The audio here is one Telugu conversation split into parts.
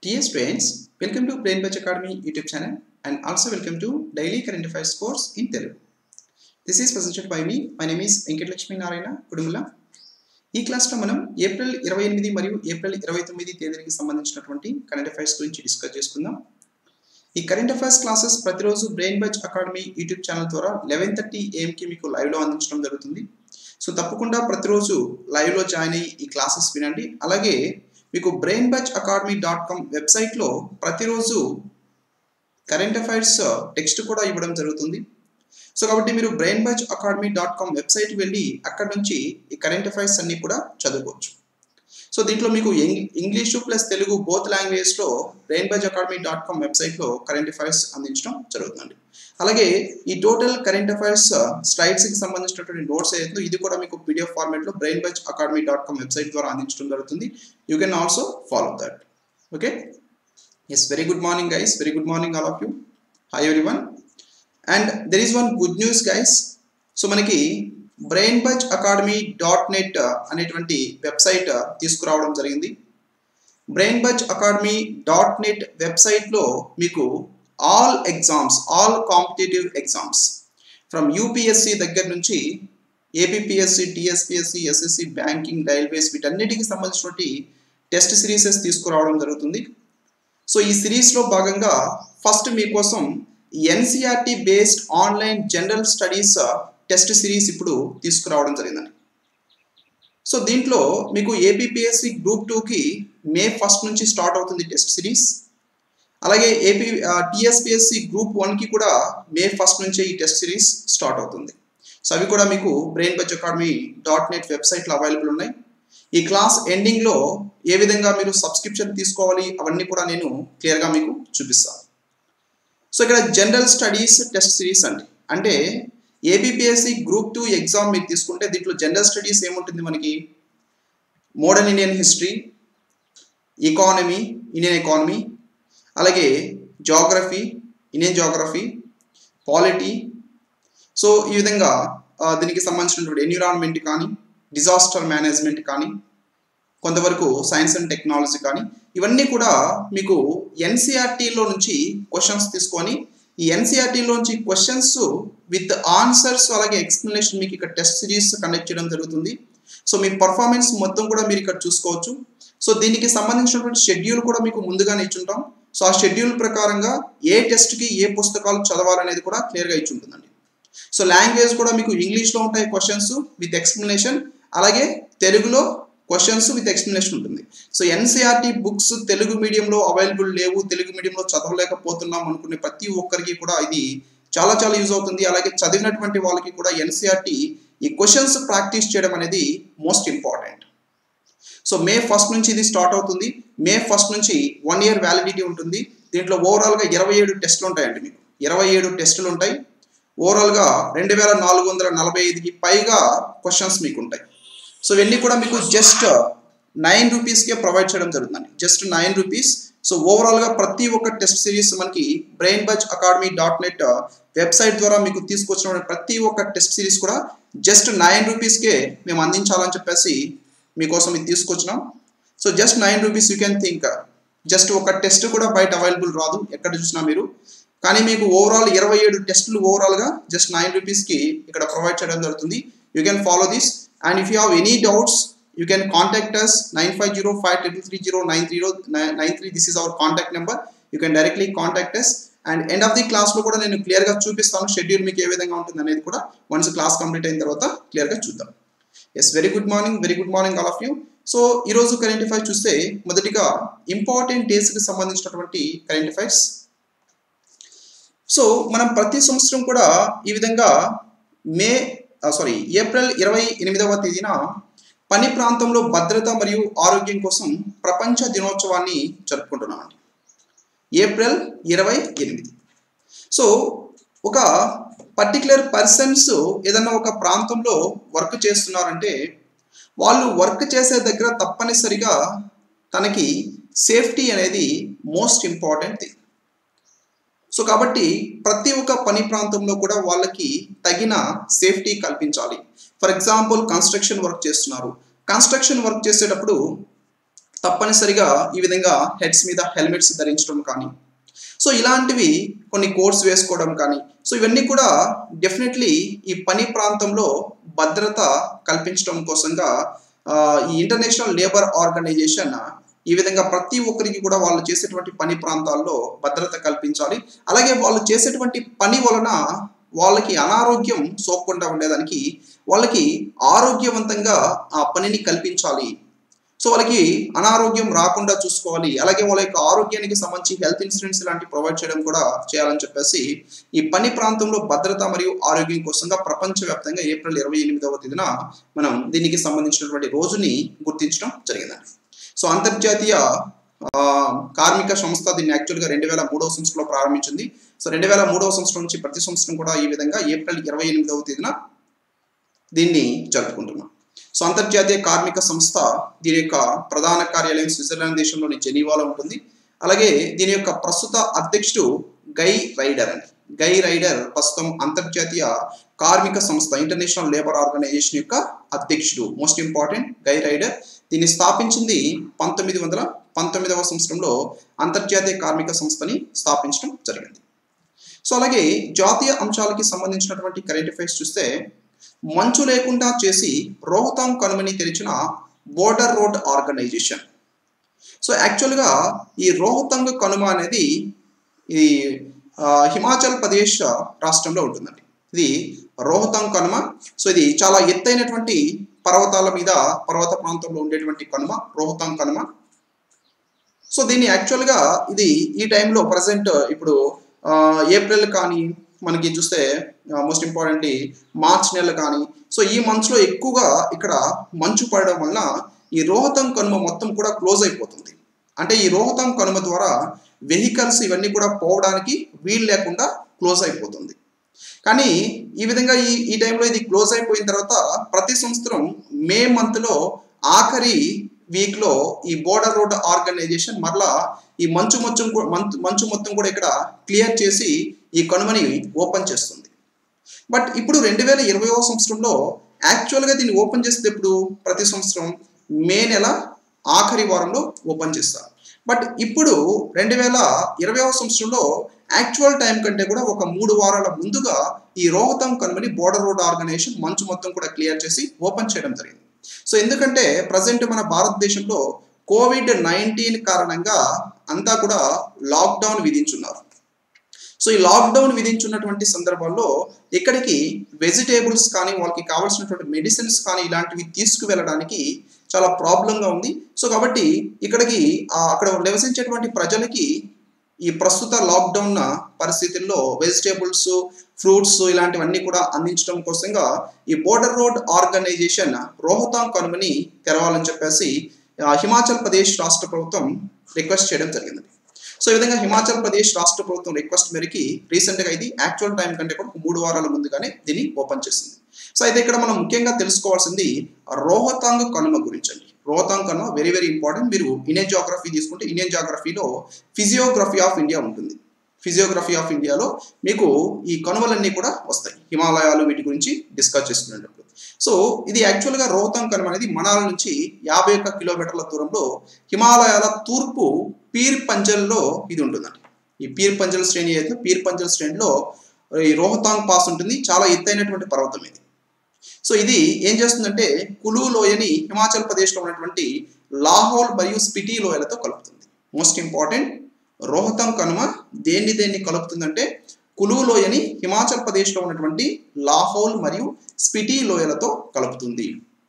Dear students, welcome to Brain Batch Academy YouTube channel and also welcome to Daily Current Affairs course in Telugu. This is presented by me. My name is Venkat Lakshmi Narayana Kudumula. ఈ క్లాస్లో మనం ఏప్రిల్ ఇరవై ఎనిమిది మరియు ఏప్రిల్ ఇరవై తొమ్మిది తేదీకి సంబంధించినటువంటి కరెంట్ అఫైర్స్ గురించి డిస్కస్ చేసుకుందాం ఈ కరెంట్ అఫైర్స్ క్లాసెస్ ప్రతిరోజు brain buzz academy YouTube channel ద్వారా లెవెన్ థర్టీ ఏఎంకి మీకు లైవ్లో అందించడం జరుగుతుంది సో తప్పకుండా ప్రతిరోజు లైవ్లో జాయిన్ అయ్యి ఈ క్లాసెస్ వినండి అలాగే మీకు brain buzz academy dot com వెబ్సైట్లో ప్రతిరోజు కరెంట్ అఫైర్స్ టెక్స్ట్ కూడా ఇవ్వడం జరుగుతుంది సో కాబట్టి మీరు brain buzz academy dot com website వెళ్ళి అక్కడ నుంచి ఈ కరెంట్ అఫైర్స్ అన్ని కూడా చదువుకోవచ్చు సో దీంట్లో మీకు ఇంగ్లీషు ప్లస్ తెలుగు బోత్ లాంగ్వేజ్లో brain buzz academy dot com వెబ్సైట్లో కరెంట్ అఫైర్స్ అందించడం జరుగుతుంది అలాగే ఈ టోటల్ కరెంట్ అఫైర్స్ స్లైడ్స్కి సంబంధించినటువంటి నోట్స్ ఏదైతే ఇది కూడా మీకు పీడిఎఫ్ ఫార్మాట్లో brain buzz academy dot com website ద్వారా అందించడం జరుగుతుంది you can also follow that okay yes very good morning guys very good morning all of you hi everyone and there is one good news guys so మనకి brain buzz academy dot net అనేటువంటి వెబ్సైట్ తీసుకురావడం జరిగింది brain buzz academy dot net వెబ్సైట్లో మీకు all exams all competitive exams from UPSC దగ్గర నుంచి APSC TSPSC SSC banking railways వీటన్నిటికి సంబంధించినటువంటి టెస్ట్ సిరీసెస్ తీసుకురావడం జరుగుతుంది సో ఈ సిరీస్లో భాగంగా ఫస్ట్ మీకోసం NCERT based online general studies test series ఇప్పుడు తీసుకురావడం జరిగిందండి సో దీంట్లో మీకు ఏపీపీఎస్సి గ్రూప్ టూకి మే ఫస్ట్ నుంచి స్టార్ట్ అవుతుంది టెస్ట్ సిరీస్ అలాగే ఏపీ టీఎస్పిఎస్సి గ్రూప్ వన్కి కూడా మే ఫస్ట్ నుంచే ఈ టెస్ట్ సిరీస్ స్టార్ట్ అవుతుంది సో అవి కూడా మీకు brain buzz academy dot net వెబ్సైట్లో అవైలబుల్ ఉన్నాయి ఈ క్లాస్ ఎండింగ్లో ఏ విధంగా మీరు సబ్స్క్రిప్షన్ తీసుకోవాలి అవన్నీ కూడా నేను క్లియర్గా మీకు చూపిస్తాను సో ఇక్కడ జనరల్ స్టడీస్ టెస్ట్ సిరీస్ అండి అంటే ఏబిపిఎస్సి గ్రూప్ టూ ఎగ్జామ్ మీరు తీసుకుంటే దీంట్లో జనరల్ స్టడీస్ ఏముంటుంది మనకి modern Indian history economy Indian economy అలాగే geography Indian geography polity so ఈ విధంగా దీనికి సంబంధించినటువంటి ఎన్విరాన్మెంట్ కానీ డిజాస్టర్ మేనేజ్మెంట్ కానీ కొంతవరకు సైన్స్ అండ్ టెక్నాలజీ కానీ ఇవన్నీ కూడా మీకు ఎన్సీఆర్టీలో నుంచి క్వశ్చన్స్ తీసుకొని ఈ ఎన్సీఆర్టీలోంచి క్వశ్చన్స్ విత్ ఆన్సర్స్ అలాగే ఎక్స్ప్లెనేషన్ మీకు ఇక్కడ టెస్ట్ సిరీస్ కండక్ట్ చేయడం జరుగుతుంది సో మీ పర్ఫార్మెన్స్ మొత్తం కూడా మీరు ఇక్కడ చూసుకోవచ్చు సో దీనికి సంబంధించినటువంటి షెడ్యూల్ కూడా మీకు ముందుగానే ఇచ్చుంటాం సో ఆ షెడ్యూల్ ప్రకారంగా ఏ టెస్ట్కి ఏ పుస్తకాలు చదవాలనేది కూడా క్లియర్గా ఇచ్చి ఉంటుందండి సో లాంగ్వేజ్ కూడా మీకు ఇంగ్లీష్లో ఉంటాయి క్వశ్చన్స్ విత్ ఎక్స్ప్లెనేషన్ అలాగే తెలుగులో క్వశ్చన్స్ విత్ ఎక్స్ప్లెనేషన్ ఉంటుంది సో ఎన్సీఆర్టీ బుక్స్ తెలుగు మీడియంలో అవైలబుల్ లేవు తెలుగు మీడియంలో చదవలేకపోతున్నాం అనుకునే ప్రతి ఒక్కరికి కూడా ఇది చాలా చాలా యూజ్ అవుతుంది అలాగే చదివినటువంటి వాళ్ళకి కూడా ఎన్సీఆర్టీ ఈ క్వశ్చన్స్ ప్రాక్టీస్ చేయడం అనేది most important so May first నుంచి ఇది స్టార్ట్ అవుతుంది మే ఫస్ట్ నుంచి వన్ ఇయర్ వ్యాలిడిటీ ఉంటుంది దీంట్లో ఓవరాల్గా ఇరవై ఏడు టెస్టులు ఉంటాయండి మీకు ఇరవై ఏడు టెస్టులు ఉంటాయి ఓవరాల్గా రెండు వేల నాలుగు వందల నలభై ఐదుకి పైగా క్వశ్చన్స్ మీకు ఉంటాయి సో ఇవన్నీ కూడా మీకు జస్ట్ నైన్ రూపీస్కే ప్రొవైడ్ చేయడం జరుగుతుంది జస్ట్ నైన్ రూపీస్ సో ఓవరాల్గా ప్రతి ఒక్క టెస్ట్ సిరీస్ మనకి brain buzz academy dot net website ద్వారా మీకు తీసుకొచ్చిన ప్రతి ఒక్క టెస్ట్ సిరీస్ కూడా జస్ట్ నైన్ రూపీస్కే మేము అందించాలని చెప్పేసి మీకోసం ఇది తీసుకొచ్చినాం so just nine rupees you can think just ఒక టెస్ట్ కూడా బయట అవైలబుల్ రాదు ఎక్కడ చూసినా మీరు కానీ మీకు ఓవరాల్ ఇరవై ఏడు టెస్టులు ఓవరాల్గా జస్ట్ నైన్ రూపీస్కి ఇక్కడ ప్రొవైడ్ చేయడం జరుగుతుంది you can follow this and if you have any doubts you can contact us nine five zero five triple three zero nine three nine three this is our contact number you can directly contact us and end of the క్లాస్లో కూడా నేను క్లియర్గా చూపిస్తాను షెడ్యూల్ మీకు ఏ విధంగా ఉంటుంది అనేది కూడా వన్స్ క్లాస్ కంప్లీట్ అయిన తర్వాత క్లియర్గా చూద్దాం yes very good morning very good morning all of you so ఈరోజు కరెంట్ అఫైర్స్ చూస్తే మొదటిగా ఇంపార్టెంట్ డేస్కి సంబంధించినటువంటి కరెంట్ అఫైర్స్ సో మనం ప్రతి సంవత్సరం కూడా ఈ విధంగా మే సారీ ఏప్రిల్ ఇరవై ఎనిమిదవ తేదీన పని ప్రాంతంలో భద్రత మరియు ఆరోగ్యం కోసం ప్రపంచ దినోత్సవాన్ని జరుపుకుంటున్నామండి ఏప్రిల్ ఇరవై ఎనిమిది సో ఒక పర్టికులర్ పర్సన్స్ ఏదన్నా ఒక ప్రాంతంలో వర్క్ చేస్తున్నారంటే వాళ్ళు వర్క్ చేసే దగ్గర తప్పనిసరిగా తనకి సేఫ్టీ అనేది మోస్ట్ ఇంపార్టెంట్ థింగ్ సో కాబట్టి ప్రతి ఒక్క పని ప్రాంతంలో కూడా వాళ్ళకి తగిన సేఫ్టీ కల్పించాలి ఫర్ ఎగ్జాంపుల్ కన్స్ట్రక్షన్ వర్క్ చేస్తున్నారు కన్స్ట్రక్షన్ వర్క్ చేసేటప్పుడు తప్పనిసరిగా ఈ విధంగా హెడ్స్ మీద హెల్మెట్స్ ధరించడం కానీ సో ఇలాంటివి కొన్ని కోర్స్ వేసుకోవడం కానీ సో ఇవన్నీ కూడా డెఫినెట్లీ ఈ పని ప్రాంతంలో భద్రత కల్పించడం కోసంగా ఈ ఇంటర్నేషనల్ లేబర్ ఆర్గనైజేషన్ ఈ విధంగా ప్రతి ఒక్కరికి కూడా వాళ్ళు చేసేటువంటి పని ప్రాంతాల్లో భద్రత కల్పించాలి అలాగే వాళ్ళు చేసేటువంటి పని వలన వాళ్ళకి అనారోగ్యం సోకకుండా ఉండేదానికి వాళ్ళకి ఆరోగ్యవంతంగా ఆ పనిని కల్పించాలి సో వాళ్ళకి అనారోగ్యం రాకుండా చూసుకోవాలి అలాగే వాళ్ళ యొక్క ఆరోగ్యానికి సంబంధించి హెల్త్ ఇన్సూరెన్స్ లాంటి ప్రొవైడ్ చేయడం కూడా చేయాలని చెప్పేసి ఈ పని ప్రాంతంలో భద్రత మరియు ఆరోగ్యం కోసంగా ప్రపంచవ్యాప్తంగా ఏప్రిల్ ఇరవై ఎనిమిదవ తేదీన మనం దీనికి సంబంధించినటువంటి రోజుని గుర్తించడం జరిగిందండి సో అంతర్జాతీయ కార్మిక సంస్థ దీన్ని యాక్చువల్గా రెండు వేల మూడవ సంవత్సరంలో ప్రారంభించింది సో రెండు వేల మూడవ సంవత్సరం నుంచి ప్రతి సంవత్సరం కూడా ఈ విధంగా ఏప్రిల్ ఇరవై ఎనిమిదవ తేదీన దీన్ని జరుపుకుంటున్నాం సో అంతర్జాతీయ కార్మిక సంస్థ దీని యొక్క ప్రధాన కార్యాలయం స్విట్జర్లాండ్ దేశంలోని జెనీవాలో ఉంటుంది అలాగే దీని యొక్క ప్రస్తుత అధ్యక్షుడు గై రైడర్ అని గై రైడర్ ప్రస్తుతం అంతర్జాతీయ కార్మిక సంస్థ ఇంటర్నేషనల్ లేబర్ ఆర్గనైజేషన్ యొక్క అధ్యక్షుడు మోస్ట్ ఇంపార్టెంట్ గై రైడర్ దీన్ని స్థాపించింది పంతొమ్మిది వందల పంతొమ్మిదవ సంవత్సరంలో అంతర్జాతీయ కార్మిక సంస్థని స్థాపించడం జరిగింది సో అలాగే జాతీయ అంశాలకి సంబంధించినటువంటి కరెంట్ అఫైర్స్ చూస్తే మంచు లేకుండా చేసి రోహతాంగ్ కనుమని తెరిచిన బోర్డర్ రోడ్ ఆర్గనైజేషన్ సో యాక్చువల్గా ఈ రోహతాంగ్ కనుమ అనేది ఇది హిమాచల్ ప్రదేశ్ రాష్ట్రంలో ఉంటుందండి ఇది రోహతాంగ్ కనుమ సో ఇది చాలా ఎత్తైనటువంటి పర్వతాల మీద పర్వత ప్రాంతంలో ఉండేటువంటి కనుమ రోహతాంగ్ కనుమ సో దీన్ని యాక్చువల్గా ఇది ఈ టైంలో ప్రజెంట్ ఇప్పుడు ఏప్రిల్ కానీ మనకి చూస్తే మోస్ట్ ఇంపార్టెంట్లీ మార్చ్ నెల కానీ సో ఈ మంత్స్లో ఎక్కువగా ఇక్కడ మంచు పడడం వలన ఈ రోహతాంగ్ కనుమ మొత్తం కూడా క్లోజ్ అయిపోతుంది అంటే ఈ రోహతాంగ్ కనుమ ద్వారా వెహికల్స్ ఇవన్నీ కూడా పోవడానికి వీలు లేకుండా క్లోజ్ అయిపోతుంది కానీ ఈ విధంగా ఈ ఈ టైంలో ఇది క్లోజ్ అయిపోయిన తర్వాత ప్రతి సంవత్సరం మే మంత్లో ఆఖరి వీక్లో ఈ బోర్డర్ రోడ్ ఆర్గనైజేషన్ మరలా ఈ మంచు మొత్తం మంచు మంచు మొత్తం కూడా ఇక్కడ క్లియర్ చేసి ఈ కనుమని ఓపెన్ చేస్తుంది బట్ ఇప్పుడు రెండు వేల ఇరవైవ సంవత్సరంలో యాక్చువల్గా దీన్ని ఓపెన్ చేస్తే ఇప్పుడు ప్రతి సంవత్సరం మే నెల ఆఖరి వారంలో ఓపెన్ చేస్తారు బట్ ఇప్పుడు రెండు వేల ఇరవైవ సంవత్సరంలో యాక్చువల్ టైం కంటే కూడా ఒక మూడు వారాల ముందుగా ఈ రోహతాంగ్ కనుమని బోర్డర్ రోడ్ ఆర్గనైజేషన్ మంచు మొత్తం కూడా క్లియర్ చేసి ఓపెన్ చేయడం జరిగింది సో ఎందుకంటే ప్రజెంట్ మన భారతదేశంలో కోవిడ్ నైన్టీన్ కారణంగా అంతా కూడా లాక్డౌన్ విధించున్నారు సో ఈ లాక్డౌన్ విధించున్నటువంటి సందర్భంలో ఇక్కడికి వెజిటేబుల్స్ కానీ వాళ్ళకి కావాల్సినటువంటి మెడిసిన్స్ కానీ ఇలాంటివి తీసుకువెళ్ళడానికి చాలా ప్రాబ్లంగా ఉంది సో కాబట్టి ఇక్కడికి అక్కడ నివసించేటువంటి ప్రజలకి ఈ ప్రస్తుత లాక్డౌన్ పరిస్థితుల్లో వెజిటేబుల్స్ ఫ్రూట్స్ ఇలాంటివన్నీ కూడా అందించడం కోసంగా ఈ బోర్డర్ రోడ్ ఆర్గనైజేషన్ రోహతాంగ్ కనుమని తెరవాలని చెప్పేసి హిమాచల్ ప్రదేశ్ రాష్ట్ర ప్రభుత్వం రిక్వెస్ట్ చేయడం జరిగింది సో ఈ విధంగా హిమాచల్ ప్రదేశ్ రాష్ట్ర ప్రభుత్వం రిక్వెస్ట్ మేరకి రీసెంట్గా ఇది యాక్చువల్ టైం కంటే కూడా మూడు వారాల ముందుగానే దీన్ని ఓపెన్ చేసింది సో అయితే ఇక్కడ మనం ముఖ్యంగా తెలుసుకోవాల్సింది రోహతాంగ్ కనుమ గురించి అండి రోహతాంగ్ కనుమ వెరీ వెరీ ఇంపార్టెంట్ మీరు ఇండియన్ జాగ్రఫీ తీసుకుంటే ఇండియన్ జాగ్రఫీలో ఫిజియోగ్రఫీ ఆఫ్ ఇండియా ఉంటుంది ఫిజియోగ్రఫీ ఆఫ్ ఇండియాలో మీకు ఈ కనుమలన్నీ కూడా వస్తాయి హిమాలయాలు వీటి గురించి డిస్కస్ చేసుకునేటప్పుడు సో ఇది యాక్చువల్గా రోహతాంగ్ కనుమ అనేది మనాల నుంచి యాభై ఒక్క కిలోమీటర్ల దూరంలో హిమాలయాల తూర్పు పీర్ పంజల్లో ఇది ఉంటుందండి ఈ పీర్ పంజల్ శ్రేణి అయితే పీర్ పంజల్ శ్రేణిలో ఈ రోహతాంగ్ పాస్ ఉంటుంది చాలా ఎత్తైనటువంటి పర్వతం ఇది సో ఇది ఏం చేస్తుందంటే కులు లోయని హిమాచల్ ప్రదేశ్లో ఉన్నటువంటి లాహోల్ మరియు స్పిటి లోయలతో కలుపుతుంది మోస్ట్ ఇంపార్టెంట్ రోహతాంగ్ కనుమ దేన్ని దేన్ని కలుపుతుందంటే కులు లోయని హిమాచల్ ప్రదేశ్లో ఉన్నటువంటి లాహోల్ మరియు స్పిటి లోయలతో కలుపుతుంది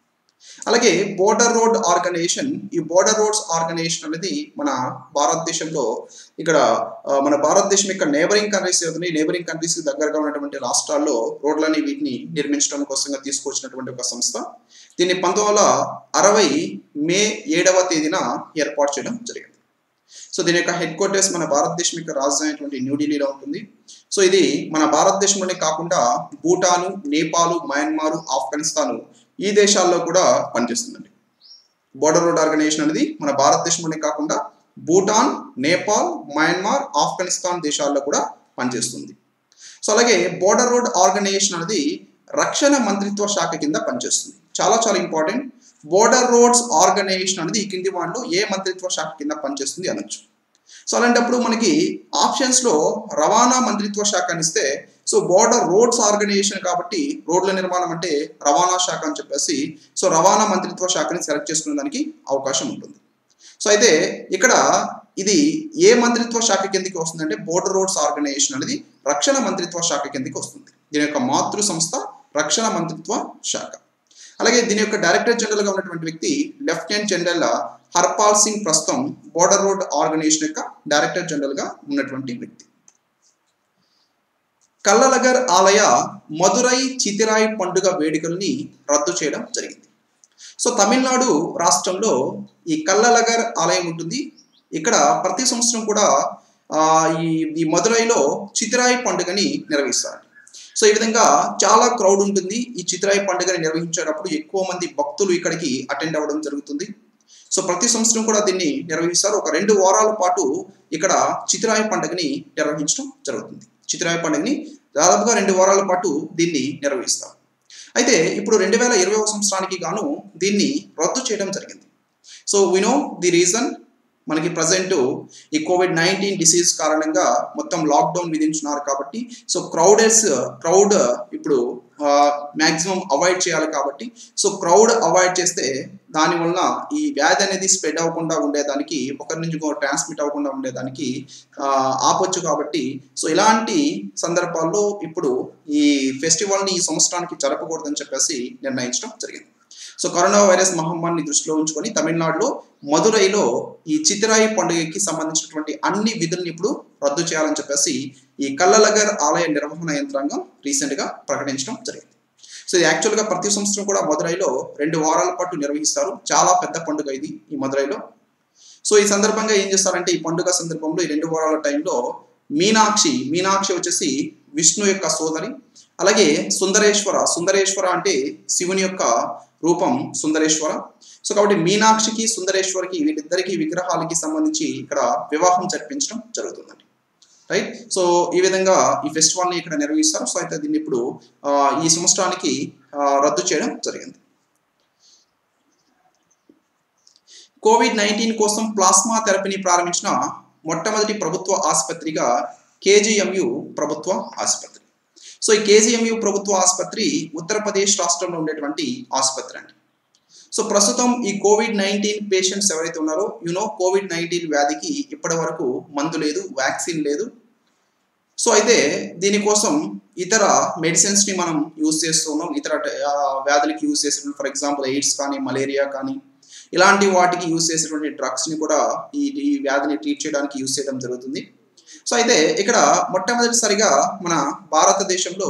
అలాగే బోర్డర్ రోడ్ ఆర్గనైజేషన్ ఈ బోర్డర్ రోడ్స్ ఆర్గనైజేషన్ అనేది మన భారతదేశంలో ఇక్కడ మన భారతదేశం యొక్క నేబరింగ్ కంట్రీస్ అవుతుంది నేబరింగ్ కంట్రీస్ దగ్గరగా ఉన్నటువంటి రాష్ట్రాల్లో రోడ్లని వీటిని నిర్మించడం కోసంగా తీసుకొచ్చినటువంటి ఒక సంస్థ దీన్ని పంతొమ్మిది వందల అరవై మే ఏడవ తేదీన ఏర్పాటు చేయడం జరిగింది సో దీని యొక్క హెడ్ క్వార్టర్స్ మన భారతదేశం యొక్క రాజధాని అయినటువంటి న్యూఢిల్లీలో ఉంటుంది సో ఇది మన భారతదేశంలోనే కాకుండా భూటాను నేపాల్ మయన్మారు ఆఫ్ఘనిస్తాను ఈ దేశాల్లో కూడా పనిచేస్తుందండి బోర్డర్ రోడ్ ఆర్గనైజేషన్ అనేది మన భారతదేశంలోనే కాకుండా భూటాన్ నేపాల్ మయన్మార్ ఆఫ్ఘనిస్తాన్ దేశాల్లో కూడా పనిచేస్తుంది సో అలాగే బోర్డర్ రోడ్ ఆర్గనైజేషన్ అనేది రక్షణ మంత్రిత్వ శాఖ కింద పనిచేస్తుంది చాలా చాలా ఇంపార్టెంట్ బోర్డర్ రోడ్స్ ఆర్గనైజేషన్ అనేది ఈ కింది వాటిలో ఏ మంత్రిత్వ శాఖ కింద పనిచేస్తుంది అనొచ్చు సో అలాంటప్పుడు మనకి ఆప్షన్స్లో రవాణా మంత్రిత్వ శాఖ అని ఇస్తే సో బోర్డర్ రోడ్స్ ఆర్గనైజేషన్ కాబట్టి రోడ్ల నిర్మాణం అంటే రవాణా శాఖ అని చెప్పేసి సో రవాణా మంత్రిత్వ శాఖని సెలెక్ట్ చేసుకునే దానికి అవకాశం ఉంటుంది సో అయితే ఇక్కడ ఇది ఏ మంత్రిత్వ శాఖ కిందకి వస్తుందంటే బోర్డర్ రోడ్స్ ఆర్గనైజేషన్ అనేది రక్షణ మంత్రిత్వ శాఖ కిందకి వస్తుంది దీని యొక్క మాతృ సంస్థ రక్షణ మంత్రిత్వ శాఖ అలాగే దీని యొక్క డైరెక్టర్ జనరల్గా ఉన్నటువంటి వ్యక్తి లెఫ్టినెంట్ జనరల్ హర్పాల్ సింగ్ ప్రస్తుతం బోర్డర్ రోడ్ ఆర్గనైజేషన్ యొక్క డైరెక్టర్ జనరల్గా ఉన్నటువంటి వ్యక్తి కల్లలగర్ ఆలయ మదురై చితిరాయి పండుగ వేడుకల్ని రద్దు చేయడం జరిగింది సో తమిళనాడు రాష్ట్రంలో ఈ కల్లలగర్ ఆలయం ఉంటుంది ఇక్కడ ప్రతి సంవత్సరం కూడా ఈ ఈ మదురైలో చితిరాయి పండుగని నిర్వహిస్తారు సో ఈ విధంగా చాలా క్రౌడ్ ఉంటుంది ఈ చితిరాయి పండుగని నిర్వహించేటప్పుడు ఎక్కువ మంది భక్తులు ఇక్కడికి అటెండ్ అవ్వడం జరుగుతుంది సో ప్రతి సంవత్సరం కూడా దీన్ని నిర్వహిస్తారు ఒక రెండు వారాల పాటు ఇక్కడ చితిరాయి పండుగని నిర్వహించడం జరుగుతుంది చితిరాయి పండుగని దాదాపుగా రెండు వారాల పాటు దీన్ని నిర్వహిస్తారు అయితే ఇప్పుడు రెండు వేల ఇరవై సంవత్సరానికి గాను దీన్ని రద్దు చేయడం జరిగింది సో వినో ది రీజన్ మనకి ప్రజెంట్ ఈ కోవిడ్ నైన్టీన్ డిసీజ్ కారణంగా మొత్తం లాక్డౌన్ విధించున్నారు కాబట్టి సో క్రౌడెస్ క్రౌడ్ ఇప్పుడు మ్యాక్సిమం అవాయిడ్ చేయాలి కాబట్టి సో క్రౌడ్ అవాయిడ్ చేస్తే దానివల్ల ఈ వ్యాధి అనేది స్ప్రెడ్ అవ్వకుండా ఉండేదానికి ఒకరి నుంచి ట్రాన్స్మిట్ అవ్వకుండా ఉండేదానికి ఆపొచ్చు కాబట్టి సో ఇలాంటి సందర్భాల్లో ఇప్పుడు ఈ ఫెస్టివల్ని ఈ సంవత్సరానికి జరపకూడదని చెప్పేసి నిర్ణయించడం జరిగింది సో కరోనా వైరస్ మహమ్మారిని దృష్టిలో ఉంచుకొని తమిళనాడులో మదురైలో ఈ చితిరాయి పండుగకి సంబంధించినటువంటి అన్ని విధులను ఇప్పుడు రద్దు చేయాలని చెప్పేసి ఈ కల్లలగర్ ఆలయ నిర్వహణ యంత్రాంగం రీసెంట్గా ప్రకటించడం జరిగింది సో ఇది యాక్చువల్గా ప్రతి సంవత్సరం కూడా మదురైలో రెండు వారాల పాటు నిర్వహిస్తారు చాలా పెద్ద పండుగ ఇది ఈ మదురైలో సో ఈ సందర్భంగా ఏం చేస్తారంటే ఈ పండుగ సందర్భంలో ఈ రెండు వారాల టైంలో మీనాక్షి మీనాక్షి వచ్చేసి విష్ణు యొక్క సోదరి అలాగే సుందరేశ్వర సుందరేశ్వర అంటే శివుని యొక్క రూపం సుందరేశ్వర సో కాబట్టి మీనాక్షికి సుందరేశ్వరికి వీళ్ళిద్దరికి విగ్రహాలకి సంబంధించి ఇక్కడ వివాహం జరిపించడం జరుగుతుందండి రైట్ సో ఈ విధంగా ఈ ఫెస్టివల్ని ఇక్కడ నిర్వహిస్తారు సో అయితే దీన్ని ఇప్పుడు ఈ సంవత్సరానికి రద్దు చేయడం జరిగింది కోవిడ్ నైన్టీన్ కోసం ప్లాస్మా థెరపీని ప్రారంభించిన మొట్టమొదటి ప్రభుత్వ ఆసుపత్రిగా కేజీఎంయు ప్రభుత్వ ఆసుపత్రి సో ఈ కేజీఎంయు ప్రభుత్వ ఆసుపత్రి ఉత్తరప్రదేశ్ రాష్ట్రంలో ఉండేటువంటి ఆసుపత్రి అండి సో ప్రస్తుతం ఈ కోవిడ్ నైన్టీన్ పేషెంట్స్ ఎవరైతే ఉన్నారో యునో కోవిడ్ నైన్టీన్ వ్యాధికి ఇప్పటి వరకు మందు లేదు వ్యాక్సిన్ లేదు సో అయితే దీనికోసం ఇతర మెడిసిన్స్ని మనం యూజ్ చేస్తున్నాం ఇతర వ్యాధులకి యూజ్ చేసిన ఫర్ ఎగ్జాంపుల్ ఎయిడ్స్ కానీ మలేరియా కానీ ఇలాంటి వాటికి యూజ్ చేసేటువంటి డ్రగ్స్ని కూడా ఈ ఈ వ్యాధిని ట్రీట్ చేయడానికి యూజ్ చేయడం జరుగుతుంది సో అయితే ఇక్కడ మొట్టమొదటిసారిగా మన భారతదేశంలో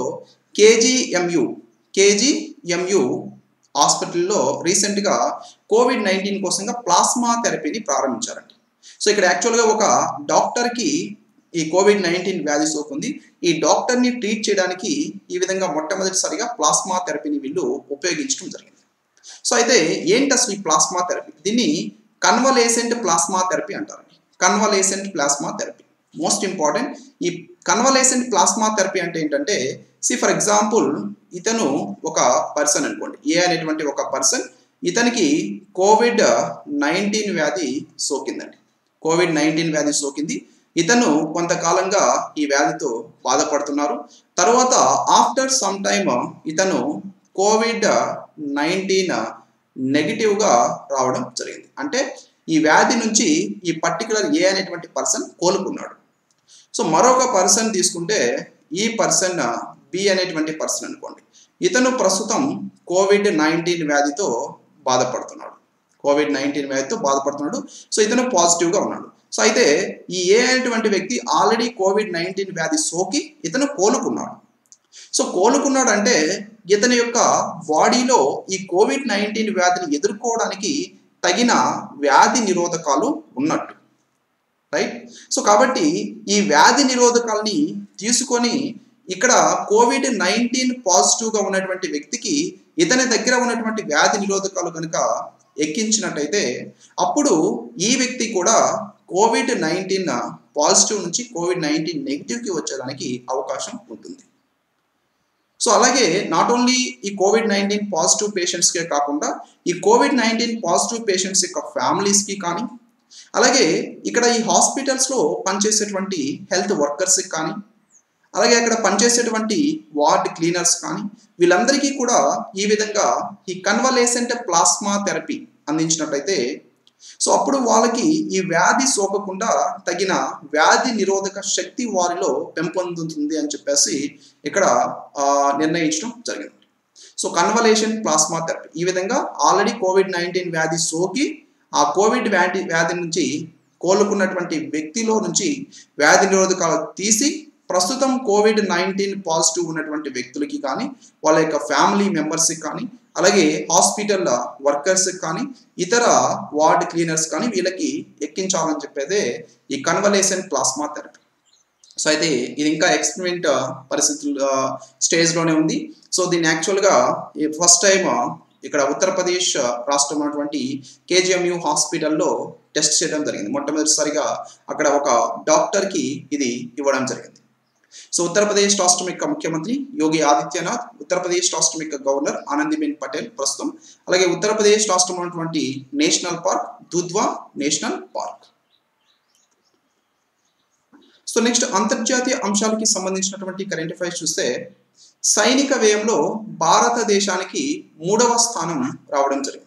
కేజీఎంయు కేజీఎంయు హాస్పిటల్లో రీసెంట్గా కోవిడ్ నైన్టీన్ కోసంగా ప్లాస్మా థెరపీని ప్రారంభించారండి సో ఇక్కడ యాక్చువల్గా ఒక డాక్టర్కి ఈ కోవిడ్ నైన్టీన్ వ్యాధి సోకుంది ఈ డాక్టర్ని ట్రీట్ చేయడానికి ఈ విధంగా మొట్టమొదటిసారిగా ప్లాస్మా థెరపీని వీళ్ళు ఉపయోగించడం జరిగింది సో అయితే ఏంటి అసలు ఈ ప్లాస్మా థెరపీ దీన్ని కన్వలేసెంట్ ప్లాస్మా థెరపీ అంటారండి convalescent plasma therapy most important ఈ కన్వలేసెంట్ ప్లాస్మా థెరపీ అంటే ఏంటంటే సి ఫర్ ఎగ్జాంపుల్ ఇతను ఒక పర్సన్ అనుకోండి ఏ అనేటువంటి ఒక పర్సన్ ఇతనికి కోవిడ్ నైన్టీన్ వ్యాధి సోకిందండి కోవిడ్ నైన్టీన్ వ్యాధి సోకింది ఇతను కొంతకాలంగా ఈ వ్యాధితో బాధపడుతున్నారు తర్వాత ఆఫ్టర్ సమ్ టైమ్ ఇతను కోవిడ్ నైన్టీన్ నెగిటివ్గా రావడం జరిగింది అంటే ఈ వ్యాధి నుంచి ఈ పర్టికులర్ ఏ అనేటువంటి పర్సన్ కోలుకున్నాడు సో మరొక పర్సన్ తీసుకుంటే ఈ పర్సన్ బి అనేటువంటి పర్సన్ అనుకోండి ఇతను ప్రస్తుతం కోవిడ్ నైన్టీన్ వ్యాధితో బాధపడుతున్నాడు కోవిడ్ నైన్టీన్ వ్యాధితో బాధపడుతున్నాడు సో ఇతను పాజిటివ్గా ఉన్నాడు సో అయితే ఈ ఏ అనేటువంటి వ్యక్తి ఆల్రెడీ కోవిడ్ నైన్టీన్ వ్యాధి సోకి ఇతను కోలుకున్నాడు సో కోలుకున్నాడు అంటే ఇతని యొక్క బాడీలో ఈ కోవిడ్ నైన్టీన్ వ్యాధిని ఎదుర్కోవడానికి తగిన వ్యాధి నిరోధకాలు ఉన్నట్టు రైట్ సో కాబట్టి ఈ వ్యాధి నిరోధకాలని తీసుకొని ఇక్కడ కోవిడ్ నైన్టీన్ పాజిటివ్గా ఉన్నటువంటి వ్యక్తికి ఇతని దగ్గర ఉన్నటువంటి వ్యాధి నిరోధకాలు కనుక ఎక్కించినట్టయితే అప్పుడు ఈ వ్యక్తి కూడా కోవిడ్ నైన్టీన్ పాజిటివ్ నుంచి కోవిడ్ నైన్టీన్ నెగిటివ్కి వచ్చేదానికి అవకాశం ఉంటుంది సో అలాగే నాట్ ఓన్లీ ఈ కోవిడ్ నైన్టీన్ పాజిటివ్ పేషెంట్స్కే కాకుండా ఈ కోవిడ్ నైన్టీన్ పాజిటివ్ పేషెంట్స్ యొక్క ఫ్యామిలీస్కి కానీ అలాగే ఇక్కడ ఈ హాస్పిటల్స్లో పనిచేసేటువంటి హెల్త్ వర్కర్స్కి కానీ అలాగే అక్కడ పనిచేసేటువంటి వార్డ్ క్లీనర్స్ కానీ వీళ్ళందరికీ కూడా ఈ విధంగా ఈ కన్వలేసెంట్ ప్లాస్మా థెరపీ అందించినట్టయితే సో అప్పుడు వాళ్ళకి ఈ వ్యాధి సోకకుండా తగిన వ్యాధి నిరోధక శక్తి వారిలో పెంపొందుతుంది అని చెప్పేసి ఇక్కడ నిర్ణయించడం జరిగింది సో కన్వలేషన్ ప్లాస్మా థెరపీ ఈ విధంగా ఆల్రెడీ కోవిడ్ నైన్టీన్ వ్యాధి సోకి ఆ కోవిడ్ వ్యాధి వ్యాధి నుంచి కోలుకున్నటువంటి వ్యక్తిలో నుంచి వ్యాధి నిరోధకాలు తీసి ప్రస్తుతం కోవిడ్ నైన్టీన్ పాజిటివ్ ఉన్నటువంటి వ్యక్తులకి కానీ వాళ్ళ యొక్క ఫ్యామిలీ మెంబర్స్కి కానీ అలాగే హాస్పిటల్ వర్కర్స్కి కానీ ఇతర వార్డ్ క్లీనర్స్ కానీ వీళ్ళకి ఎక్కించాలని చెప్పేదే ఈ కన్వలేషన్ ప్లాస్మా థెరపీ సో అయితే ఇది ఇంకా ఎక్స్పెరిమెంట్ పరిస్థితుల స్టేజ్లోనే ఉంది సో దీన్ని యాక్చువల్గా ఫస్ట్ టైం ఇక్కడ ఉత్తరప్రదేశ్ రాష్ట్రం ఉన్నటువంటి కేజీఎంయు హాస్పిటల్లో టెస్ట్ చేయడం జరిగింది మొట్టమొదటిసారిగా అక్కడ ఒక డాక్టర్కి ఇది ఇవ్వడం జరిగింది సో ఉత్తరప్రదేశ్ రాష్ట్రం యొక్క ముఖ్యమంత్రి యోగి ఆదిత్యనాథ్ ఉత్తరప్రదేశ్ రాష్ట్రం యొక్క గవర్నర్ ఆనందీబెన్ పటేల్ ప్రస్తుతం అలాగే ఉత్తరప్రదేశ్ రాష్ట్రం ఉన్నటువంటి national park Dudhwa national park so next అంతర్జాతీయ అంశాలకి సంబంధించినటువంటి కరెంట్ అఫైర్స్ చూస్తే సైనిక వ్యయంలో భారతదేశానికి మూడవ స్థానం రావడం జరిగింది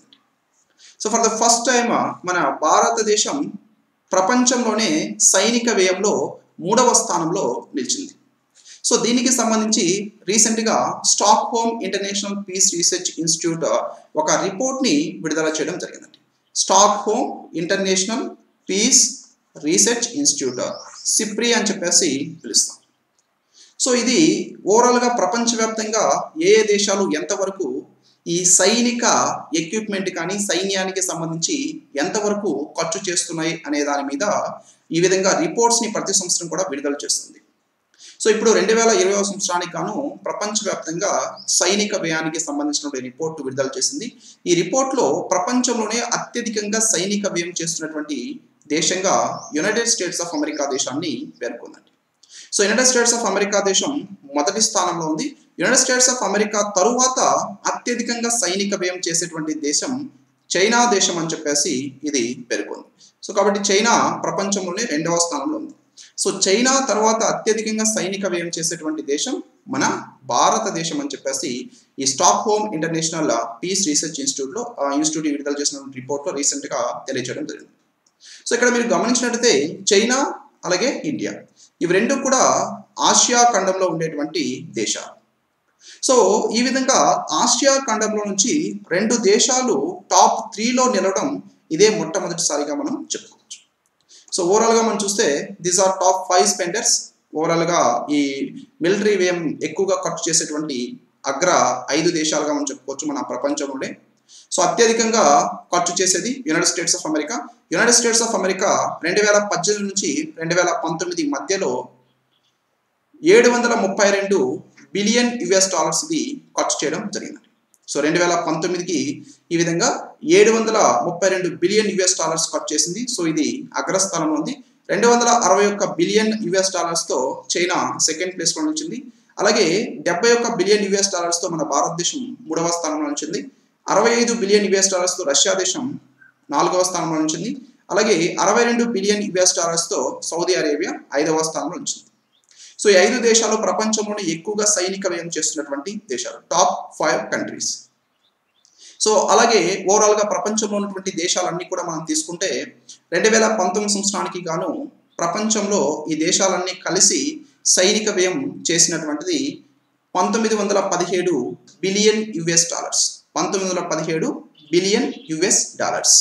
so for the first time మన భారతదేశం ప్రపంచంలోనే సైనిక వ్యయంలో మూడవ స్థానంలో నిలిచింది సో దీనికి సంబంధించి రీసెంట్గా Stockholm international peace research institute ఒక రిపోర్ట్ని విడుదల చేయడం జరిగిందండి Stockholm international peace research institute SIPRI అని చెప్పేసి పిలుస్తాం సో ఇది ఓవరాల్గా ప్రపంచవ్యాప్తంగా ఏ ఏ దేశాలు ఎంతవరకు ఈ సైనిక ఎక్విప్మెంట్ కానీ సైన్యానికి సంబంధించి ఎంతవరకు ఖర్చు చేస్తున్నాయి అనే దాని మీద ఈ విధంగా రిపోర్ట్స్ని ప్రతి సంవత్సరం కూడా విడుదల చేస్తుంది సో ఇప్పుడు రెండు వేల ఇరవై సంవత్సరానికి గాను ప్రపంచవ్యాప్తంగా సైనిక వ్యయానికి సంబంధించినటువంటి రిపోర్ట్ విడుదల చేసింది ఈ రిపోర్ట్లో ప్రపంచంలోనే అత్యధికంగా సైనిక వ్యయం చేస్తున్నటువంటి దేశంగా యునైటెడ్ స్టేట్స్ ఆఫ్ అమెరికా దేశాన్ని పేర్కొందండి so United States of America దేశం మొదటి స్థానంలో ఉంది యునైటెడ్ స్టేట్స్ ఆఫ్ అమెరికా తరువాత అత్యధికంగా సైనిక వ్యయం చేసేటువంటి దేశం చైనా దేశం అని చెప్పేసి ఇది పేర్కొంది సో కాబట్టి చైనా ప్రపంచంలోనే రెండవ స్థానంలో ఉంది సో చైనా తర్వాత అత్యధికంగా సైనిక వ్యయం చేసేటువంటి దేశం మన భారతదేశం అని చెప్పేసి ఈ Stockholm international peace research ఇన్స్టిట్యూట్లో ఇన్స్టిట్యూట్ విడుదల చేసిన రిపోర్ట్లో రీసెంట్గా తెలియజేయడం జరిగింది సో ఇక్కడ మీరు గమనించినట్టయితే చైనా అలాగే ఇండియా ఇవి రెండు కూడా ఆసియా ఖండంలో ఉండేటువంటి దేశాలు సో ఈ విధంగా ఆసియా ఖండంలో నుంచి రెండు దేశాలు టాప్ త్రీలో నిలవడం ఇదే మొట్టమొదటిసారిగా మనం చెప్పుకోవచ్చు సో ఓవరాల్గా మనం చూస్తే these are top five spenders ఓవరాల్గా ఈ మిలిటరీ వ్యయం ఎక్కువగా ఖర్చు చేసేటువంటి అగ్ర ఐదు దేశాలుగా మనం చెప్పుకోవచ్చు మన ప్రపంచంలోనే సో అత్యధికంగా ఖర్చు చేసేది United States of America United States of America రెండు వేల పద్దెనిమిది నుంచి రెండు వేల పంతొమ్మిది మధ్యలో ఏడు వందల ముప్పై రెండు బిలియన్ యుఎస్ డాలర్స్ది ఖర్చు చేయడం జరిగింది సో రెండు వేల పంతొమ్మిదికి ఈ విధంగా ఏడు వందల ముప్పై రెండు బిలియన్ యుఎస్ డాలర్స్ ఖర్చు చేసింది సో ఇది అగ్రస్థానంలో ఉంది రెండు వందల అరవై ఒక్క బిలియన్ యుఎస్ డాలర్స్తో చైనా సెకండ్ ప్లేస్లో నిలిచింది అలాగే డెబ్బై ఒక్క బిలియన్ యుఎస్ డాలర్స్తో మన భారతదేశం మూడవ స్థానంలో నిలిచింది అరవై ఐదు బిలియన్ యుఎస్ డాలర్స్తో రష్యా దేశం నాలుగవ స్థానంలో ఉంచింది అలాగే అరవై రెండు బిలియన్ యుఎస్ డాలర్స్తో సౌదీ అరేబియా ఐదవ స్థానంలో ఉంచింది సో ఈ ఐదు దేశాలు ప్రపంచంలోనే ఎక్కువగా సైనిక వ్యయం చేస్తున్నటువంటి దేశాలు టాప్ ఫైవ్ కంట్రీస్ సో అలాగే ఓవరాల్గా ప్రపంచంలో ఉన్నటువంటి దేశాలన్నీ కూడా మనం తీసుకుంటే రెండు వేల పంతొమ్మిది సంవత్సరానికి గాను ప్రపంచంలో ఈ దేశాలన్నీ కలిసి సైనిక వ్యయం చేసినటువంటిది పంతొమ్మిది వందల పదిహేడు బిలియన్ యుఎస్ డాలర్స్ పంతొమ్మిది వందల పదిహేడు బిలియన్ యుఎస్ డాలర్స్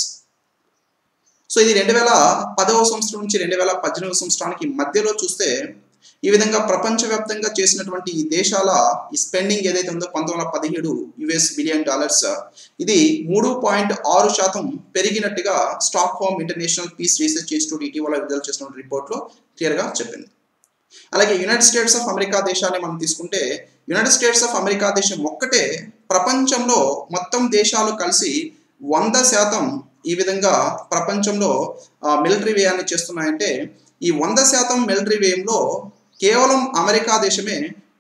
సో ఇది రెండు వేల పదవ సంవత్సరం నుంచి రెండు వేల పద్దెనిమిదవ సంవత్సరానికి మధ్యలో చూస్తే ఈ విధంగా ప్రపంచవ్యాప్తంగా చేసినటువంటి ఈ దేశాల ఈ స్పెండింగ్ ఏదైతే ఉందో పంతొమ్మిది వందల పదిహేడు యుఎస్ బిలియన్ డాలర్స్ ఇది మూడు పాయింట్ ఆరు శాతం పెరిగినట్టుగా Stockholm international peace research institute ఇటీవల విడుదల చేసిన రిపోర్ట్లో క్లియర్గా చెప్పింది అలాగే యునైటెడ్ స్టేట్స్ ఆఫ్ అమెరికా దేశాన్ని మనం తీసుకుంటే యునైటెడ్ స్టేట్స్ ఆఫ్ అమెరికా దేశం ఒక్కటే ప్రపంచంలో మొత్తం దేశాలు కలిసి వంద శాతం ఈ విధంగా ప్రపంచంలో మిలిటరీ వ్యయాన్ని చేస్తున్నాయంటే ఈ వంద శాతం మిలిటరీ వ్యయంలో కేవలం అమెరికా దేశమే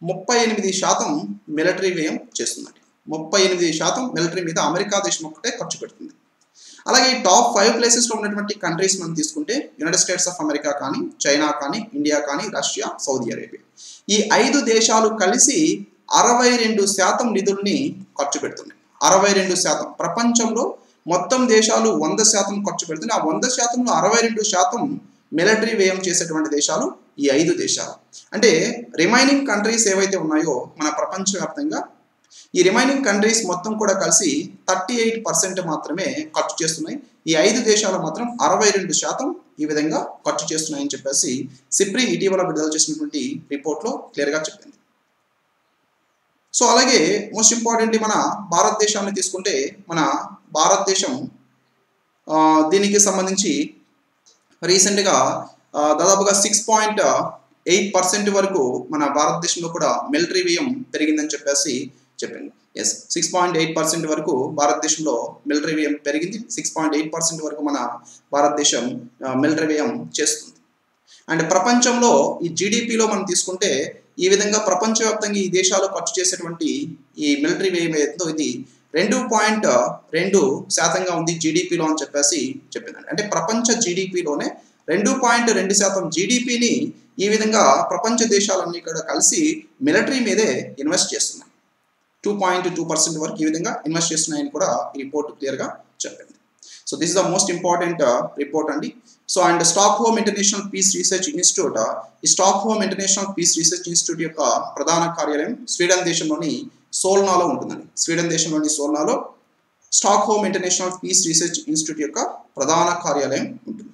ముప్పై ఎనిమిది శాతం మిలిటరీ వ్యయం చేస్తుందండి ముప్పై ఎనిమిది శాతం మిలిటరీ మీద అమెరికా దేశం ఒక్కటే ఖర్చు పెడుతుంది అలాగే టాప్ ఫైవ్ ప్లేసెస్లో ఉన్నటువంటి కంట్రీస్ మనం తీసుకుంటే యునైటెడ్ స్టేట్స్ ఆఫ్ అమెరికా కానీ చైనా కానీ ఇండియా కానీ రష్యా సౌదీ అరేబియా ఈ ఐదు దేశాలు కలిసి అరవై రెండు శాతం నిధుల్ని ఖర్చు పెడుతున్నాయి అరవై రెండు శాతం ప్రపంచంలో మొత్తం దేశాలు వంద శాతం ఖర్చు పెడుతున్నాయి ఆ వంద శాతంలో అరవై రెండు శాతం మిలిటరీ వ్యయం చేసేటువంటి దేశాలు ఈ ఐదు దేశాలు అంటే రిమైనింగ్ కంట్రీస్ ఏవైతే ఉన్నాయో మన ప్రపంచవ్యాప్తంగా ఈ రిమైనింగ్ కంట్రీస్ మొత్తం కూడా కలిసి థర్టీ ఎయిట్ పర్సెంట్ మాత్రమే ఖర్చు చేస్తున్నాయి ఈ ఐదు దేశాలు మాత్రం అరవై రెండు శాతం ఈ విధంగా ఖర్చు చేస్తున్నాయని చెప్పేసి సిప్రి ఇటీవల విడుదల చేసినటువంటి రిపోర్ట్లో క్లియర్గా చెప్పింది సో అలాగే మోస్ట్ ఇంపార్టెంట్ మన భారతదేశాన్ని తీసుకుంటే మన భారతదేశం దీనికి సంబంధించి రీసెంట్గా దాదాపుగా సిక్స్ పాయింట్ ఎయిట్ పర్సెంట్ వరకు మన భారతదేశంలో కూడా మిలిటరీ వ్యయం పెరిగిందని చెప్పేసి చెప్పింది yes six point eight percent వరకు భారతదేశంలో మిలిటరీ వ్యయం పెరిగింది సిక్స్ పాయింట్ ఎయిట్ పర్సెంట్ వరకు మన భారతదేశం మిలిటరీ వ్యయం చేస్తుంది అండ్ ప్రపంచంలో ఈ జీడిపిలో మనం తీసుకుంటే ఈ విధంగా ప్రపంచవ్యాప్తంగా ఈ దేశాలు ఖర్చు చేసేటువంటి ఈ మిలిటరీ వ్యయం ఏదో ఇది రెండు పాయింట్ రెండు శాతంగా ఉంది జీడిపిలో అని చెప్పేసి చెప్పిందండి అంటే ప్రపంచ జీడిపిలోనే రెండు పాయింట్ రెండు శాతం జీడిపిని ఈ విధంగా ప్రపంచ దేశాలన్నీ కూడా కలిసి మిలిటరీ మీదే ఇన్వెస్ట్ చేస్తున్నాయి టూ పాయింట్ టూ పర్సెంట్ వరకు ఈ విధంగా ఇన్వెస్ట్ చేస్తున్నాయని కూడా ఈ రిపోర్ట్ క్లియర్గా చెప్పింది so this is the most important report అండి so and Stockholm international peace research institute ఈ Stockholm international peace research institute యొక్క ప్రధాన కార్యాలయం స్వీడన్ దేశంలోని సోల్నాలో ఉంటుందండి స్వీడన్ దేశంలోని సోల్నాలో Stockholm international peace research institute యొక్క ప్రధాన కార్యాలయం ఉంటుంది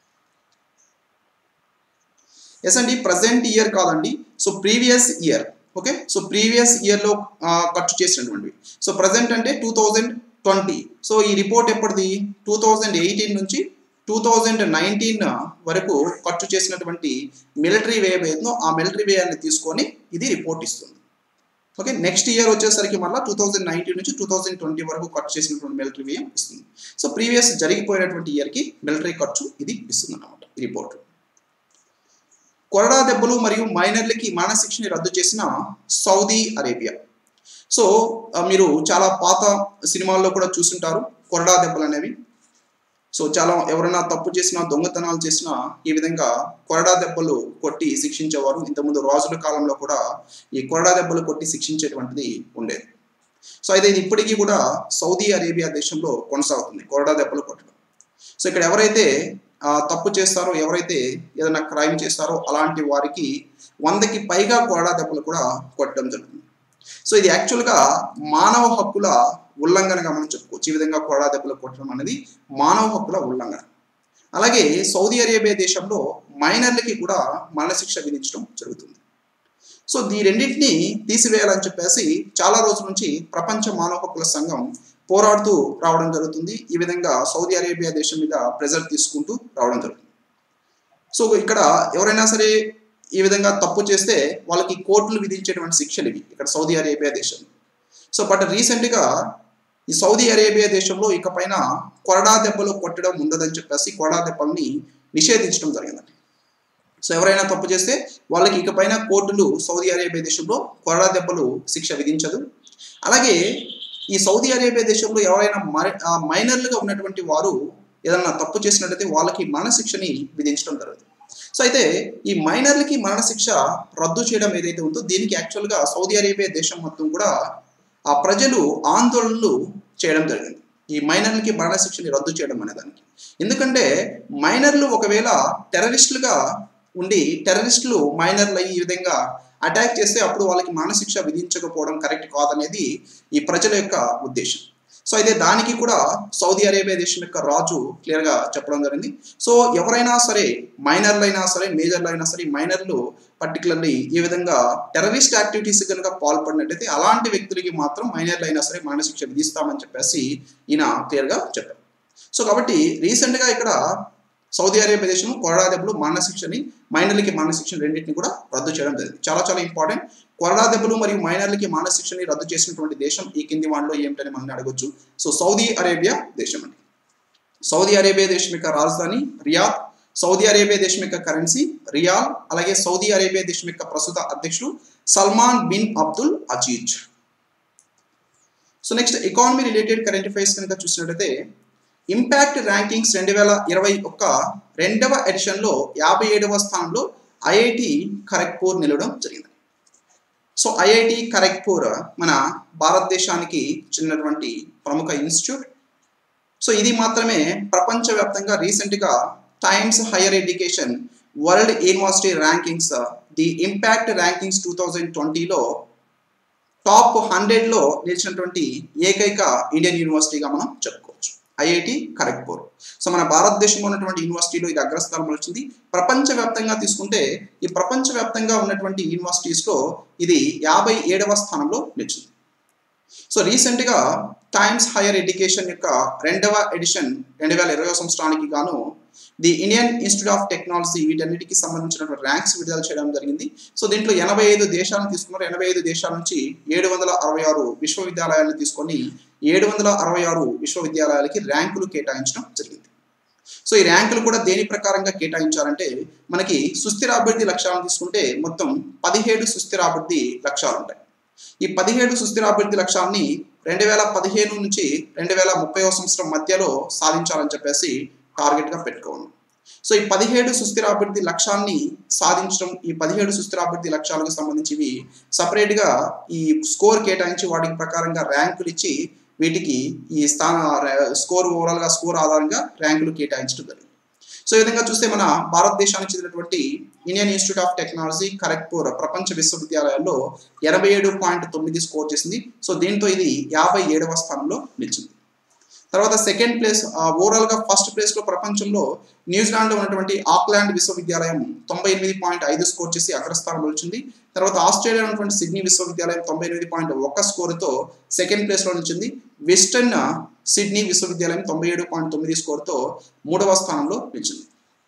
ఎస్ అండి ప్రజెంట్ ఇయర్ కాదండి so previous year okay so previous ఇయర్లో ఖర్చు చేసినటువంటివి సో ప్రజెంట్ అంటే టూ థౌజండ్ ట్వంటీ సో ఈ రిపోర్ట్ ఎప్పటిది టూ థౌజండ్ ఎయిటీన్ నుంచి టూ థౌజండ్ నైన్టీన్ వరకు ఖర్చు చేసినటువంటి మిలిటరీ వే ఏదో ఆ మిలిటరీ వేయాన్ని తీసుకొని ఇది రిపోర్ట్ ఇస్తుంది ఓకే నెక్స్ట్ ఇయర్ వచ్చేసరికి మళ్ళీ టూ థౌజండ్ నైన్టీన్ నుంచి టూ థౌజండ్ ట్వంటీ వరకు ఖర్చు చేసినటువంటి మిలిటరీ వ్యయం ఇస్తుంది సో ప్రీవియస్ జరిగిపోయినటువంటి ఇయర్కి మిలిటరీ ఖర్చు ఇది ఇస్తుంది అన్నమాట ఈ రిపోర్ట్ కొరడా దెబ్బలు మరియు మైనర్లకి మరణశిక్షని రద్దు చేసిన సౌదీ అరేబియా సో మీరు చాలా పాత సినిమాల్లో కూడా చూసుంటారు కొరడా దెబ్బలు అనేవి సో చాలా ఎవరైనా తప్పు చేసినా దొంగతనాలు చేసినా ఈ విధంగా కొరడా దెబ్బలు కొట్టి శిక్షించేవారు ఇంతకుముందు రాజుల కాలంలో కూడా ఈ కొరడా దెబ్బలు కొట్టి శిక్షించేటువంటిది ఉండేది సో అయితే ఇది ఇప్పటికీ కూడా సౌదీ అరేబియా దేశంలో కొనసాగుతుంది కొరడా దెబ్బలు కొట్టడం సో ఇక్కడ ఎవరైతే తప్పు చేస్తారో ఎవరైతే ఏదైనా క్రైమ్ చేస్తారో అలాంటి వారికి వందకి పైగా కొరడా దెబ్బలు కూడా కొట్టడం జరుగుతుంది సో ఇది యాక్చువల్గా మానవ హక్కుల ఉల్లంఘనగా మనం చెప్పుకోవచ్చు ఈ విధంగా కొరడా దెబ్బలు కొట్టడం అనేది మానవ హక్కుల ఉల్లంఘన అలాగే సౌదీ అరేబియా దేశంలో మైనర్లకి కూడా మరణశిక్ష విధించడం జరుగుతుంది సో ఈ రెండింటిని తీసివేయాలని చెప్పేసి చాలా రోజుల నుంచి ప్రపంచ మానవ హక్కుల సంఘం పోరాడుతూ రావడం జరుగుతుంది ఈ విధంగా సౌదీ అరేబియా దేశం మీద ప్రెజర్ తీసుకుంటూ రావడం జరుగుతుంది సో ఇక్కడ ఎవరైనా సరే ఈ విధంగా తప్పు చేస్తే వాళ్ళకి కోర్టులు విధించేటువంటి శిక్షలు ఇవి ఇక్కడ సౌదీ అరేబియా దేశం సో బట్ రీసెంట్గా ఈ సౌదీ అరేబియా దేశంలో ఇకపైన కొరడా దెబ్బలు కొట్టడం ఉండదని చెప్పేసి కొరడా దెబ్బల్ని నిషేధించడం జరిగిందండి సో ఎవరైనా తప్పు చేస్తే వాళ్ళకి ఇకపైన కోర్టులు సౌదీ అరేబియా దేశంలో కొరడా దెబ్బలు శిక్ష విధించదు అలాగే ఈ సౌదీ అరేబియా దేశంలో ఎవరైనా మైనర్లుగా ఉన్నటువంటి వారు ఏదన్నా తప్పు చేసినట్లయితే వాళ్ళకి మరణశిక్షని విధించడం జరుగుతుంది సో అయితే ఈ మైనర్లకి మరణశిక్ష రద్దు చేయడం ఏదైతే ఉందో దీనికి యాక్చువల్గా సౌదీ అరేబియా దేశం మొత్తం కూడా ఆ ప్రజలు ఆందోళనలు చేయడం జరిగింది ఈ మైనర్లకి మరణశిక్షని రద్దు చేయడం అనే దానికి ఎందుకంటే మైనర్లు ఒకవేళ టెర్రరిస్టులుగా ఉండి టెర్రరిస్టులు మైనర్లు ఈ విధంగా అటాక్ చేస్తే అప్పుడు వాళ్ళకి మానశిక్ష విధించకపోవడం కరెక్ట్ కాదనేది ఈ ప్రజల యొక్క ఉద్దేశం సో అయితే దానికి కూడా సౌదీ అరేబియా దేశం యొక్క రాజు క్లియర్గా చెప్పడం జరిగింది సో ఎవరైనా సరే మైనర్లు అయినా సరే మేజర్లు అయినా సరే మైనర్లు పర్టికులర్లీ ఈ విధంగా టెర్రరిస్ట్ యాక్టివిటీస్ కనుక పాల్పడినట్టయితే అలాంటి వ్యక్తులకి మాత్రం మైనర్లు అయినా సరే మరణశిక్ష విధిస్తామని చెప్పేసి ఈయన క్లియర్గా చెప్పారు సో కాబట్టి రీసెంట్గా ఇక్కడ సౌదీ అరేబియా దేశం కొరడా దెబ్బలు మరణశిక్షని మైనర్లకి మరణశిక్షణ రెండింటిని కూడా రద్దు చేయడం జరిగింది చాలా చాలా ఇంపార్టెంట్ కొరడా దెబ్బలు మరియు మైనర్లకి మరణశిక్షని రద్దు చేసినటువంటి దేశం ఈ కింది వాటిలో ఏమిటని మనం అడగొచ్చు సో సౌదీ అరేబియా దేశం అండి సౌదీ అరేబియా దేశం యొక్క రాజధాని రియాద్ సౌదీ అరేబియా దేశం యొక్క కరెన్సీ రియాల్ అలాగే సౌదీ అరేబియా దేశం యొక్క ప్రస్తుత అధ్యక్షుడు Salman bin Abdul Aziz so next economy related current affairs కనుక చూసినట్లయితే ఇంపాక్ట్ ర్యాంకింగ్స్ రెండు వేల ఇరవై ఒక్క రెండవ ఎడిషన్లో యాభై ఏడవ స్థానంలో ఐఐటి ఖరగ్పూర్ నిలవడం జరిగింది సో ఐఐటి ఖరగ్పూర్ మన భారతదేశానికి చెందినటువంటి ప్రముఖ ఇన్స్టిట్యూట్ సో ఇది మాత్రమే ప్రపంచవ్యాప్తంగా రీసెంట్గా Times Higher Education World University Rankings the Impact Rankings two thousand ట్వంటీలో టాప్ హండ్రెడ్లో నిలిచినటువంటి ఏకైక ఇండియన్ యూనివర్సిటీగా మనం చెప్పుకోవచ్చు ఐఐటి ఖరగ్పూర్ సో మన భారతదేశంలో ఉన్నటువంటి యూనివర్సిటీలో ఇది అగ్రస్థానంలో వచ్చింది ప్రపంచవ్యాప్తంగా తీసుకుంటే ఈ ప్రపంచవ్యాప్తంగా ఉన్నటువంటి యూనివర్సిటీస్లో ఇది యాభై ఏడవ స్థానంలో నిలిచింది సో రీసెంట్గా టైమ్స్ హైయర్ ఎడ్యుకేషన్ యొక్క రెండవ ఎడిషన్ రెండు వేల ఇరవై సంవత్సరానికి గాను the Indian Institute of Technology వీటన్నిటికి సంబంధించినటువంటి ర్యాంక్స్ విడుదల చేయడం జరిగింది సో దీంట్లో ఎనభై ఐదు దేశాలను తీసుకున్నారు ఎనభై ఐదు దేశాల నుంచి ఏడు వందల అరవై ఆరు విశ్వవిద్యాలయాలను తీసుకొని ఏడు వందల అరవై ఆరు విశ్వవిద్యాలయాలకి ర్యాంకులు కేటాయించడం జరిగింది సో ఈ ర్యాంకులు కూడా దేని ప్రకారంగా కేటాయించారంటే మనకి సుస్థిర అభివృద్ధి లక్ష్యాలను తీసుకుంటే మొత్తం పదిహేడు సుస్థిర అభివృద్ధి లక్ష్యాలు ఉంటాయి ఈ పదిహేడు సుస్థిర అభివృద్ధి లక్ష్యాన్ని రెండు వేల పదిహేను నుంచి రెండు వేల ముప్పై సంవత్సరం మధ్యలో సాధించాలని చెప్పేసి టార్గెట్గా పెట్టుకోను సో ఈ పదిహేడు సుస్థిర అభివృద్ధి లక్ష్యాన్ని సాధించడం ఈ పదిహేడు సుస్థిర అభివృద్ధి లక్ష్యాలకు సంబంధించివి సపరేట్గా ఈ స్కోర్ కేటాయించి వాటికి ప్రకారంగా ర్యాంకులు ఇచ్చి వీటికి ఈ స్థాన స్కోర్ ఓవరాల్గా స్కోర్ ఆధారంగా ర్యాంకులు కేటాయించడం జరిగింది సో ఈ విధంగా చూస్తే మన భారతదేశానికి చెందినటువంటి Indian Institute of Technology Kharagpur ప్రపంచ విశ్వవిద్యాలయాల్లో ఎనభై ఏడు పాయింట్ తొమ్మిది స్కోర్ చేసింది సో దీంతో ఇది యాభై ఏడవ స్థానంలో నిలిచింది తర్వాత సెకండ్ ప్లేస్ ఓవరాల్గా ఫస్ట్ ప్లేస్లో ప్రపంచంలో న్యూజిలాండ్లో ఉన్నటువంటి ఆక్లాండ్ విశ్వవిద్యాలయం తొంభై ఎనిమిది పాయింట్ ఐదు స్కోర్ చేసి అగ్రస్థానంలో వచ్చింది తర్వాత ఆస్ట్రేలియా ఉన్నటువంటి సిడ్నీ విశ్వవిద్యాలయం తొంభై ఎనిమిది పాయింట్ ఒక్క స్కోర్తో సెకండ్ ప్లేస్లో నిలిచింది వెస్టర్న్ సిడ్నీ విశ్వవిద్యాలయం తొంభై ఏడు పాయింట్ తొమ్మిది స్కోర్తో మూడవ స్థానంలో నిలిచింది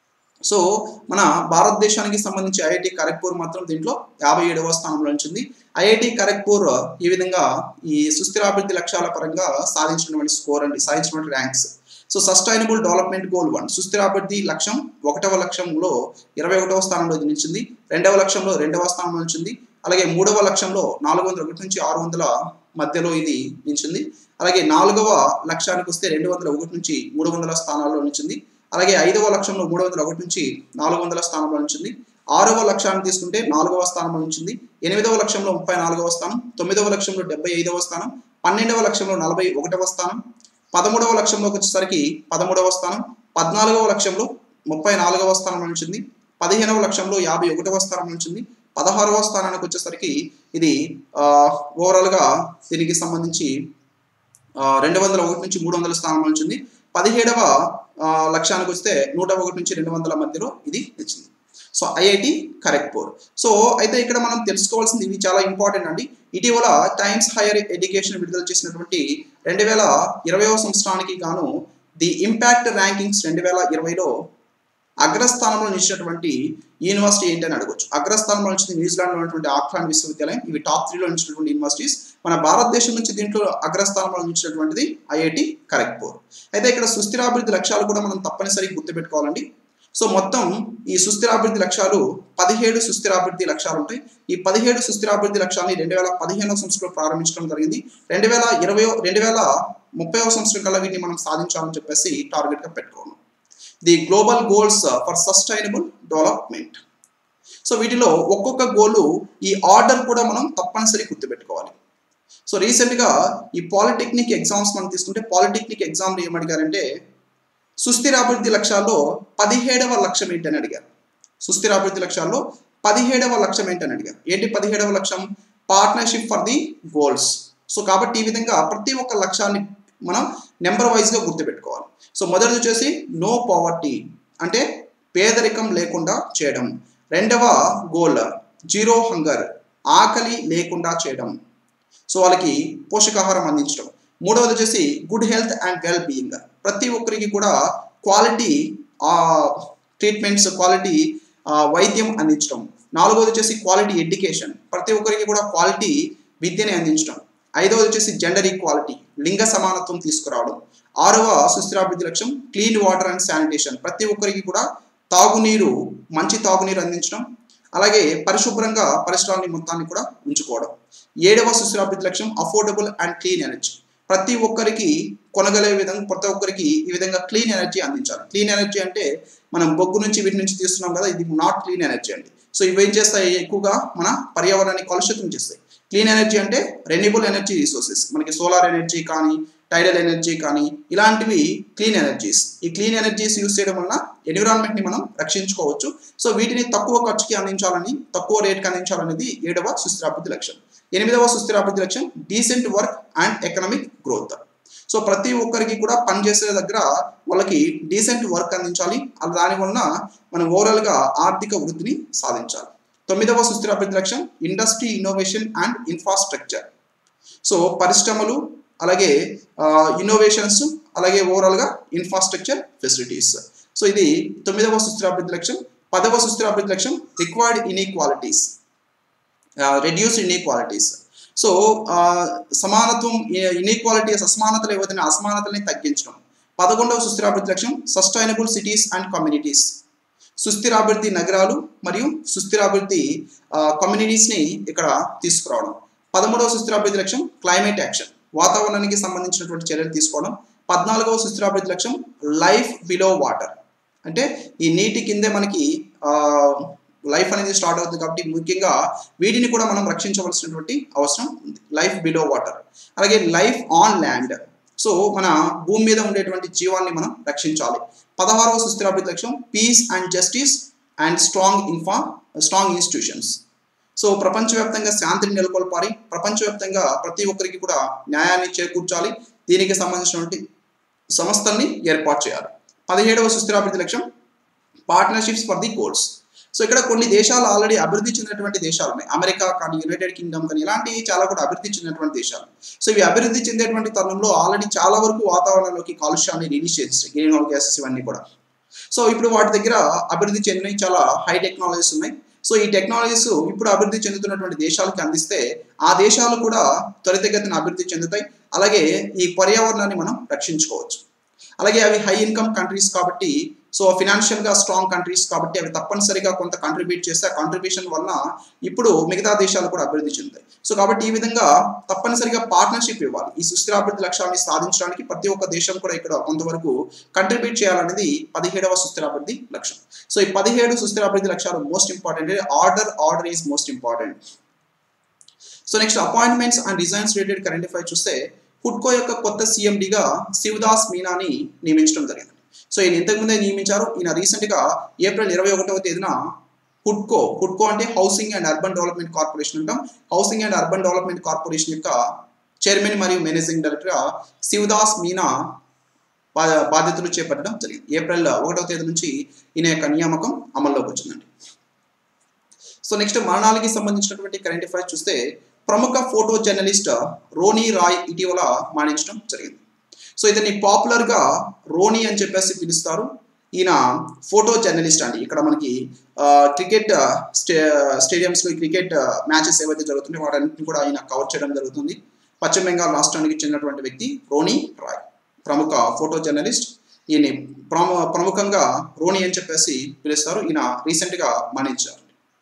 సో మన భారతదేశానికి సంబంధించి ఐఐటి ఖరగ్పూర్ మాత్రం దీంట్లో యాభై ఏడవ స్థానంలో నిలిచింది ఐఐటి ఖరగ్పూర్ ఈ విధంగా ఈ సుస్థిరాభివృద్ధి లక్ష్యాల పరంగా సాధించినటువంటి స్కోర్ అండి సాధించినటువంటి ranks so sustainable development goal one సుస్థిరాభివృద్ధి లక్ష్యం ఒకటవ లక్ష్యంలో ఇరవై ఒకటవ స్థానంలో ఇది నిలిచింది రెండవ లక్ష్యంలో రెండవ స్థానంలో నిలిచింది అలాగే మూడవ లక్ష్యంలో నాలుగు వందల ఒకటి నుంచి ఆరు వందల మధ్యలో ఇది నిలిచింది అలాగే నాలుగవ లక్ష్యానికి వస్తే రెండు వందల ఒకటి నుంచి మూడు వందల స్థానాల్లో నిలిచింది అలాగే ఐదవ లక్ష్యంలో మూడు వందల ఒకటి నుంచి నాలుగు వందల స్థానంలో నిలిచింది ఆరవ లక్ష్యాన్ని తీసుకుంటే నాలుగవ స్థానంలో నిలిచింది ఎనిమిదవ లక్ష్యంలో ముప్పై నాలుగవ స్థానం తొమ్మిదవ లక్ష్యంలో డెబ్బై ఐదవ స్థానం పన్నెండవ లక్ష్యంలో నలభై ఒకటవ స్థానం పదమూడవ లక్ష్యంలోకి వచ్చేసరికి పదమూడవ స్థానం పద్నాలుగవ లక్ష్యంలో ముప్పై నాలుగవ స్థానంలో నిలిచింది పదిహేనవ లక్ష్యంలో యాభై ఒకటవ స్థానం నిలిచింది పదహారవ స్థానానికి వచ్చేసరికి ఇది ఓవరాల్గా దీనికి సంబంధించి రెండు వందల ఒకటి నుంచి మూడు వందల స్థానంలో నిలిచింది పదిహేడవ లక్ష్యానికి వస్తే నూట ఒకటి నుంచి రెండు వందల మధ్యలో ఇది నిలిచింది సో ఐఐటి ఖరగ్పూర్ సో అయితే ఇక్కడ మనం తెలుసుకోవాల్సింది ఇవి చాలా ఇంపార్టెంట్ అండి ఇటీవల టైమ్స్ హైయర్ ఎడ్యుకేషన్ విడుదల చేసినటువంటి రెండు వేల ఇరవైవ సంవత్సరానికి గాను ది ఇంపాక్ట్ ర్యాంకింగ్స్ రెండు వేల ఇరవైలో అగ్రస్థానంలో నిలిచినటువంటి యూనివర్సిటీ ఏంటి అని అడగొచ్చు అగ్రస్థానంలో నిలిచింది న్యూజిలాండ్లో ఉన్నటువంటి ఆక్లాండ్ విశ్వవిద్యాలయం ఇవి టాప్ త్రీలో నిలిచినటువంటి యూనివర్సిటీస్ మన భారతదేశం నుంచి దీంట్లో అగ్రస్థానంలో నిలిచినటువంటిది ఐఐటి ఖరగ్పూర్ అయితే ఇక్కడ సుస్థిరాభివృద్ధి లక్ష్యాలు కూడా మనం తప్పనిసరిగా గుర్తుపెట్టుకోవాలండి సో మొత్తం ఈ సుస్థిరాభివృద్ధి లక్ష్యాలు పదిహేడు సుస్థిరాభివృద్ధి లక్ష్యాలు ఉంటాయి ఈ పదిహేడు సుస్థిరాభివృద్ధి లక్ష్యాన్ని రెండు వేల పదిహేనవ సంవత్సరంలో ప్రారంభించడం జరిగింది రెండు వేల ఇరవై రెండు వేల ముప్పైవ సంవత్సరం కల్లా వీటిని మనం సాధించాలని చెప్పేసి టార్గెట్గా పెట్టుకోను the global goals for sustainable development so వీటిలో ఒక్కొక్క గోలు ఈ ఆర్డర్ కూడా మనం తప్పనిసరి గుర్తుపెట్టుకోవాలి సో రీసెంట్గా ఈ పాలిటెక్నిక్ ఎగ్జామ్స్ మనం తీసుకుంటే పాలిటెక్నిక్ ఎగ్జామ్లు ఏమడిగారంటే సుస్థిరాభివృద్ధి లక్ష్యాల్లో పదిహేడవ లక్ష్యం ఏంటని అడిగారు సుస్థిరాభివృద్ధి లక్ష్యాల్లో పదిహేడవ లక్ష్యం ఏంటని అడిగారు ఏంటి పదిహేడవ లక్ష్యం partnership for the goals so కాబట్టి ఈ విధంగా ప్రతి ఒక్క లక్ష్యాన్ని మనం నెంబర్ వైజ్గా గుర్తుపెట్టుకోవాలి సో మొదటిది వచ్చేసి నో పావర్టీ అంటే పేదరికం లేకుండా చేయడం రెండవ గోల్ జీరో హంగర్ ఆకలి లేకుండా చేయడం సో వాళ్ళకి పోషకాహారం అందించడం మూడవది వచ్చేసి good health and well being ప్రతి ఒక్కరికి కూడా క్వాలిటీ ట్రీట్మెంట్స్ క్వాలిటీ వైద్యం అందించడం నాలుగవది వచ్చేసి క్వాలిటీ ఎడ్యుకేషన్ ప్రతి ఒక్కరికి కూడా క్వాలిటీ విద్యని అందించడం ఐదవది వచ్చేసి జెండర్ ఈక్వాలిటీ లింగ సమానత్వం తీసుకురావడం ఆరవ సుస్థిరాభివృద్ధి లక్ష్యం క్లీన్ వాటర్ అండ్ శానిటేషన్ ప్రతి ఒక్కరికి కూడా తాగునీరు మంచి తాగునీరు అందించడం అలాగే పరిశుభ్రంగా పరిసరాలని మొత్తాన్ని కూడా ఉంచుకోవడం ఏడవ సుస్థిరాభివృద్ధి లక్ష్యం అఫోర్డబుల్ అండ్ క్లీన్ ఎనర్జీ ప్రతి ఒక్కరికి కొనగలే విధంగా ప్రతి ఒక్కరికి ఈ విధంగా క్లీన్ ఎనర్జీ అందించాలి క్లీన్ ఎనర్జీ అంటే మనం బొగ్గు నుంచి వీటి నుంచి తీస్తున్నాం కదా ఇది నాట్ క్లీన్ ఎనర్జీ అండి సో ఇవి ఏం చేస్తాయి ఎక్కువగా మన పర్యావరణాన్ని కలుషితం చేస్తాయి క్లీన్ ఎనర్జీ అంటే రెన్యూబుల్ ఎనర్జీ రిసోర్సెస్ మనకి సోలార్ ఎనర్జీ కానీ టైడల్ ఎనర్జీ కానీ ఇలాంటివి క్లీన్ ఎనర్జీస్ ఈ క్లీన్ ఎనర్జీస్ యూస్ చేయడం వలన ఎన్విరాన్మెంట్ని మనం రక్షించుకోవచ్చు సో వీటిని తక్కువ ఖర్చుకి అందించాలని తక్కువ రేట్కి అందించాలనేది ఏడవ సుస్థిరాభివృద్ధి లక్ష్యం ఎనిమిదవ సుస్థిరాభివృద్ధి లక్ష్యం decent work and economic growth so ప్రతి ఒక్కరికి కూడా పనిచేసే దగ్గర వాళ్ళకి డీసెంట్ వర్క్ అందించాలి అలా దాని వలన మనం ఓవరాల్గా ఆర్థిక వృద్ధిని సాధించాలి తొమ్మిదవ సుస్థిర అభివృద్ధి లక్ష్యం industry innovation and infrastructure so పరిశ్రమలు అలాగే ఇన్నోవేషన్స్ అలాగే ఓవరాల్గా ఇన్ఫ్రాస్ట్రక్చర్ ఫెసిలిటీస్ సో ఇది తొమ్మిదవ సుస్థిర అభివృద్ధి లక్ష్యం పదవ సుస్థిర అభివృద్ధి లక్ష్యం required inequalities reduce inequalities so సమానత్వం ఇన్ఈక్వాలిటీస్ అసమానతలు ఏవైతే అసమానతల్ని తగ్గించడం పదకొండవ సుస్థిరాభివృద్ధి లక్ష్యం సస్టైనబుల్ సిటీస్ అండ్ కమ్యూనిటీస్ సుస్థిరాభివృద్ధి నగరాలు మరియు సుస్థిరాభివృద్ధి కమ్యూనిటీస్ని ఇక్కడ తీసుకురావడం పదమూడవ సుస్థిరాభివృద్ధి లక్ష్యం క్లైమేట్ యాక్షన్ వాతావరణానికి సంబంధించినటువంటి చర్యలు తీసుకోవడం పద్నాలుగవ సుస్థిరాభివృద్ధి లక్ష్యం లైఫ్ బిలో వాటర్ అంటే ఈ నీటి కిందే మనకి లైఫ్ అనేది స్టార్ట్ అవుతుంది కాబట్టి ముఖ్యంగా వీటిని కూడా మనం రక్షించవలసినటువంటి అవసరం ఉంది లైఫ్ బిలో వాటర్ అలాగే లైఫ్ ఆన్ ల్యాండ్ సో మన భూమి మీద ఉండేటువంటి జీవాన్ని మనం రక్షించాలి పదహారవ సుస్థిరాభివృద్ధి లక్ష్యం peace and justice and strong infra strong institutions so ప్రపంచవ్యాప్తంగా శాంతిని నెలకొల్పాలి ప్రపంచవ్యాప్తంగా ప్రతి ఒక్కరికి కూడా న్యాయాన్ని చేకూర్చాలి దీనికి సంబంధించినటువంటి సంస్థల్ని ఏర్పాటు చేయాలి పదిహేడవ సుస్థిరాభివృద్ధి లక్ష్యం partnerships for the goals so ఇక్కడ కొన్ని దేశాలు ఆల్రెడీ అభివృద్ధి చెందినటువంటి దేశాలు ఉన్నాయి అమెరికా కానీ యునైటెడ్ కింగ్డమ్ కానీ ఇలాంటివి చాలా కూడా అభివృద్ధి చెందినటువంటి దేశాలు సో ఇవి అభివృద్ధి చెందేటువంటి తరుణంలో ఆల్రెడీ చాలా వరకు వాతావరణంలోకి కాలుష్యాన్ని రిలీజ్ చేస్తాయి గ్రీన్ హౌస్ గ్యాసెస్ ఇవన్నీ కూడా సో ఇప్పుడు వాటి దగ్గర అభివృద్ధి చెందినవి చాలా హై టెక్నాలజీస్ ఉన్నాయి సో ఈ టెక్నాలజీస్ ఇప్పుడు అభివృద్ధి చెందుతున్నటువంటి దేశాలకి అందిస్తే ఆ దేశాలు కూడా త్వరితగతిన అభివృద్ధి చెందుతాయి అలాగే ఈ పర్యావరణాన్ని మనం రక్షించుకోవచ్చు అలాగే అవి హై ఇన్కమ్ కంట్రీస్ కాబట్టి సో ఫినాన్షియల్గా స్ట్రాంగ్ కంట్రీస్ కాబట్టి అవి తప్పనిసరిగా కొంత కంట్రిబ్యూట్ చేస్తే ఆ కంట్రిబ్యూషన్ వలన ఇప్పుడు మిగతా దేశాలు కూడా అభివృద్ధి చెందుతాయి సో కాబట్టి ఈ విధంగా తప్పనిసరిగా పార్ట్నర్షిప్ ఇవ్వాలి ఈ సుస్థిరాభివృద్ధి లక్ష్యాన్ని సాధించడానికి ప్రతి ఒక్క దేశం కూడా ఇక్కడ కొంతవరకు కంట్రిబ్యూట్ చేయాలనేది పదిహేడవ సుస్థిరాభివృద్ధి లక్ష్యం సో ఈ పదిహేడు సుస్థిరాభివృద్ధి లక్ష్యాలు most important order order is most important so next appointments and designs related current affair HUDCO హుడ్కో యొక్క కొత్త సీఎండిగా శివదాస్ మీనాని నియమించడం జరిగింది సో ఈయన ఇంతకుముందే నియమించారు ఈయన రీసెంట్గా ఏప్రిల్ ఇరవై ఒకటవ తేదీన హుడ్కో హుడ్కో అంటే housing and urban development corporation అంటాం housing and urban development corporation యొక్క చైర్మన్ మరియు మేనేజింగ్ డైరెక్టర్గా శివదాస్ మీనా బాధ్యతలు చేపట్టడం జరిగింది ఏప్రిల్ ఒకటవ తేదీ నుంచి ఈయన యొక్క నియామకం అమల్లోకి వచ్చిందండి సో నెక్స్ట్ మరణాలకి సంబంధించినటువంటి కరెంట్ అఫైర్స్ చూస్తే ప్రముఖ ఫోటో జర్నలిస్ట్ రోనీ రాయ్ ఇటీవల మరణించడం జరిగింది సో ఇతన్ని పాపులర్గా రోనీ అని చెప్పేసి పిలుస్తారు ఈయన ఫోటో జర్నలిస్ట్ అండి ఇక్కడ మనకి క్రికెట్ స్టే స్టేడియంస్లో క్రికెట్ మ్యాచెస్ ఏవైతే జరుగుతున్నాయో వాటన్నింటిని కూడా ఆయన కవర్ చేయడం జరుగుతుంది పశ్చిమ బెంగాల్ రాష్ట్రానికి చెందినటువంటి వ్యక్తి రోనీ రాయ్ ప్రముఖ ఫోటో జర్నలిస్ట్ ఈయన ప్రము ప్రముఖంగా రోనీ అని చెప్పేసి పిలుస్తారు ఈయన రీసెంట్గా మరణించారు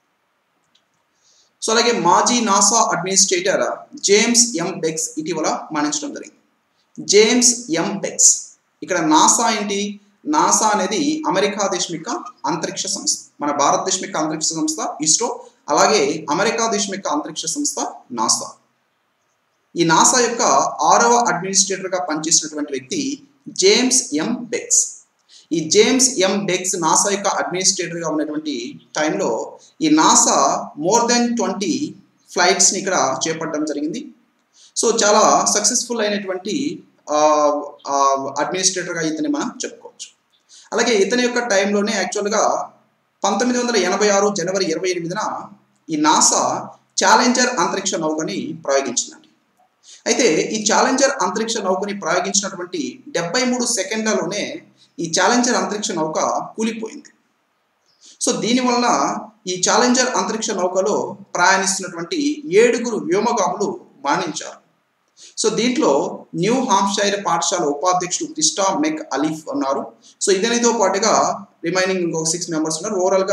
సో అలాగే మాజీ NASA administrator James M Beggs ఇటీవల మరణించడం జరిగింది జేమ్స్ ఎం బెక్స్ ఇక్కడ నాసా ఏంటి నాసా అనేది అమెరికా దేశం యొక్క అంతరిక్ష సంస్థ మన భారతదేశం యొక్క అంతరిక్ష సంస్థ ఇస్రో అలాగే అమెరికా దేశం యొక్క అంతరిక్ష సంస్థ నాసా ఈ నాసా యొక్క ఆరవ అడ్మినిస్ట్రేటర్గా పనిచేసినటువంటి వ్యక్తి జేమ్స్ ఎం బెక్స్ ఈ జేమ్స్ ఎం బెక్స్ నాసా యొక్క అడ్మినిస్ట్రేటర్గా ఉన్నటువంటి టైంలో ఈ నాసా మోర్ దెన్ ట్వంటీ ఫ్లైట్స్ని ఇక్కడ చేపట్టడం జరిగింది సో చాలా సక్సెస్ఫుల్ అయినటువంటి అడ్మినిస్ట్రేటర్గా ఇతని మనం చెప్పుకోవచ్చు అలాగే ఇతని యొక్క టైంలోనే యాక్చువల్గా పంతొమ్మిది వందల ఎనభై ఆరు జనవరి ఇరవై ఎనిమిదిన ఈ నాసా ఛాలెంజర్ అంతరిక్ష నౌకని ప్రయోగించిందండి అయితే ఈ ఛాలెంజర్ అంతరిక్ష నౌకని ప్రయోగించినటువంటి డెబ్బై మూడు సెకండ్లలోనే ఈ ఛాలెంజర్ అంతరిక్ష నౌక కూలిపోయింది సో దీనివల్ల ఈ ఛాలెంజర్ అంతరిక్ష నౌకలో ప్రయాణిస్తున్నటువంటి ఏడుగురు వ్యోమగాములు మరణించారు సో దీంట్లో న్యూ హాంప్షైర్ పాఠశాల ఉపాధ్యక్షుడు క్రిస్టా మెక్ అలీఫ్ ఉన్నారు సో ఇదనితో పాటుగా రిమైనింగ్ ఇంకొక సిక్స్ మెంబర్స్ ఉన్నారు ఓవరాల్గా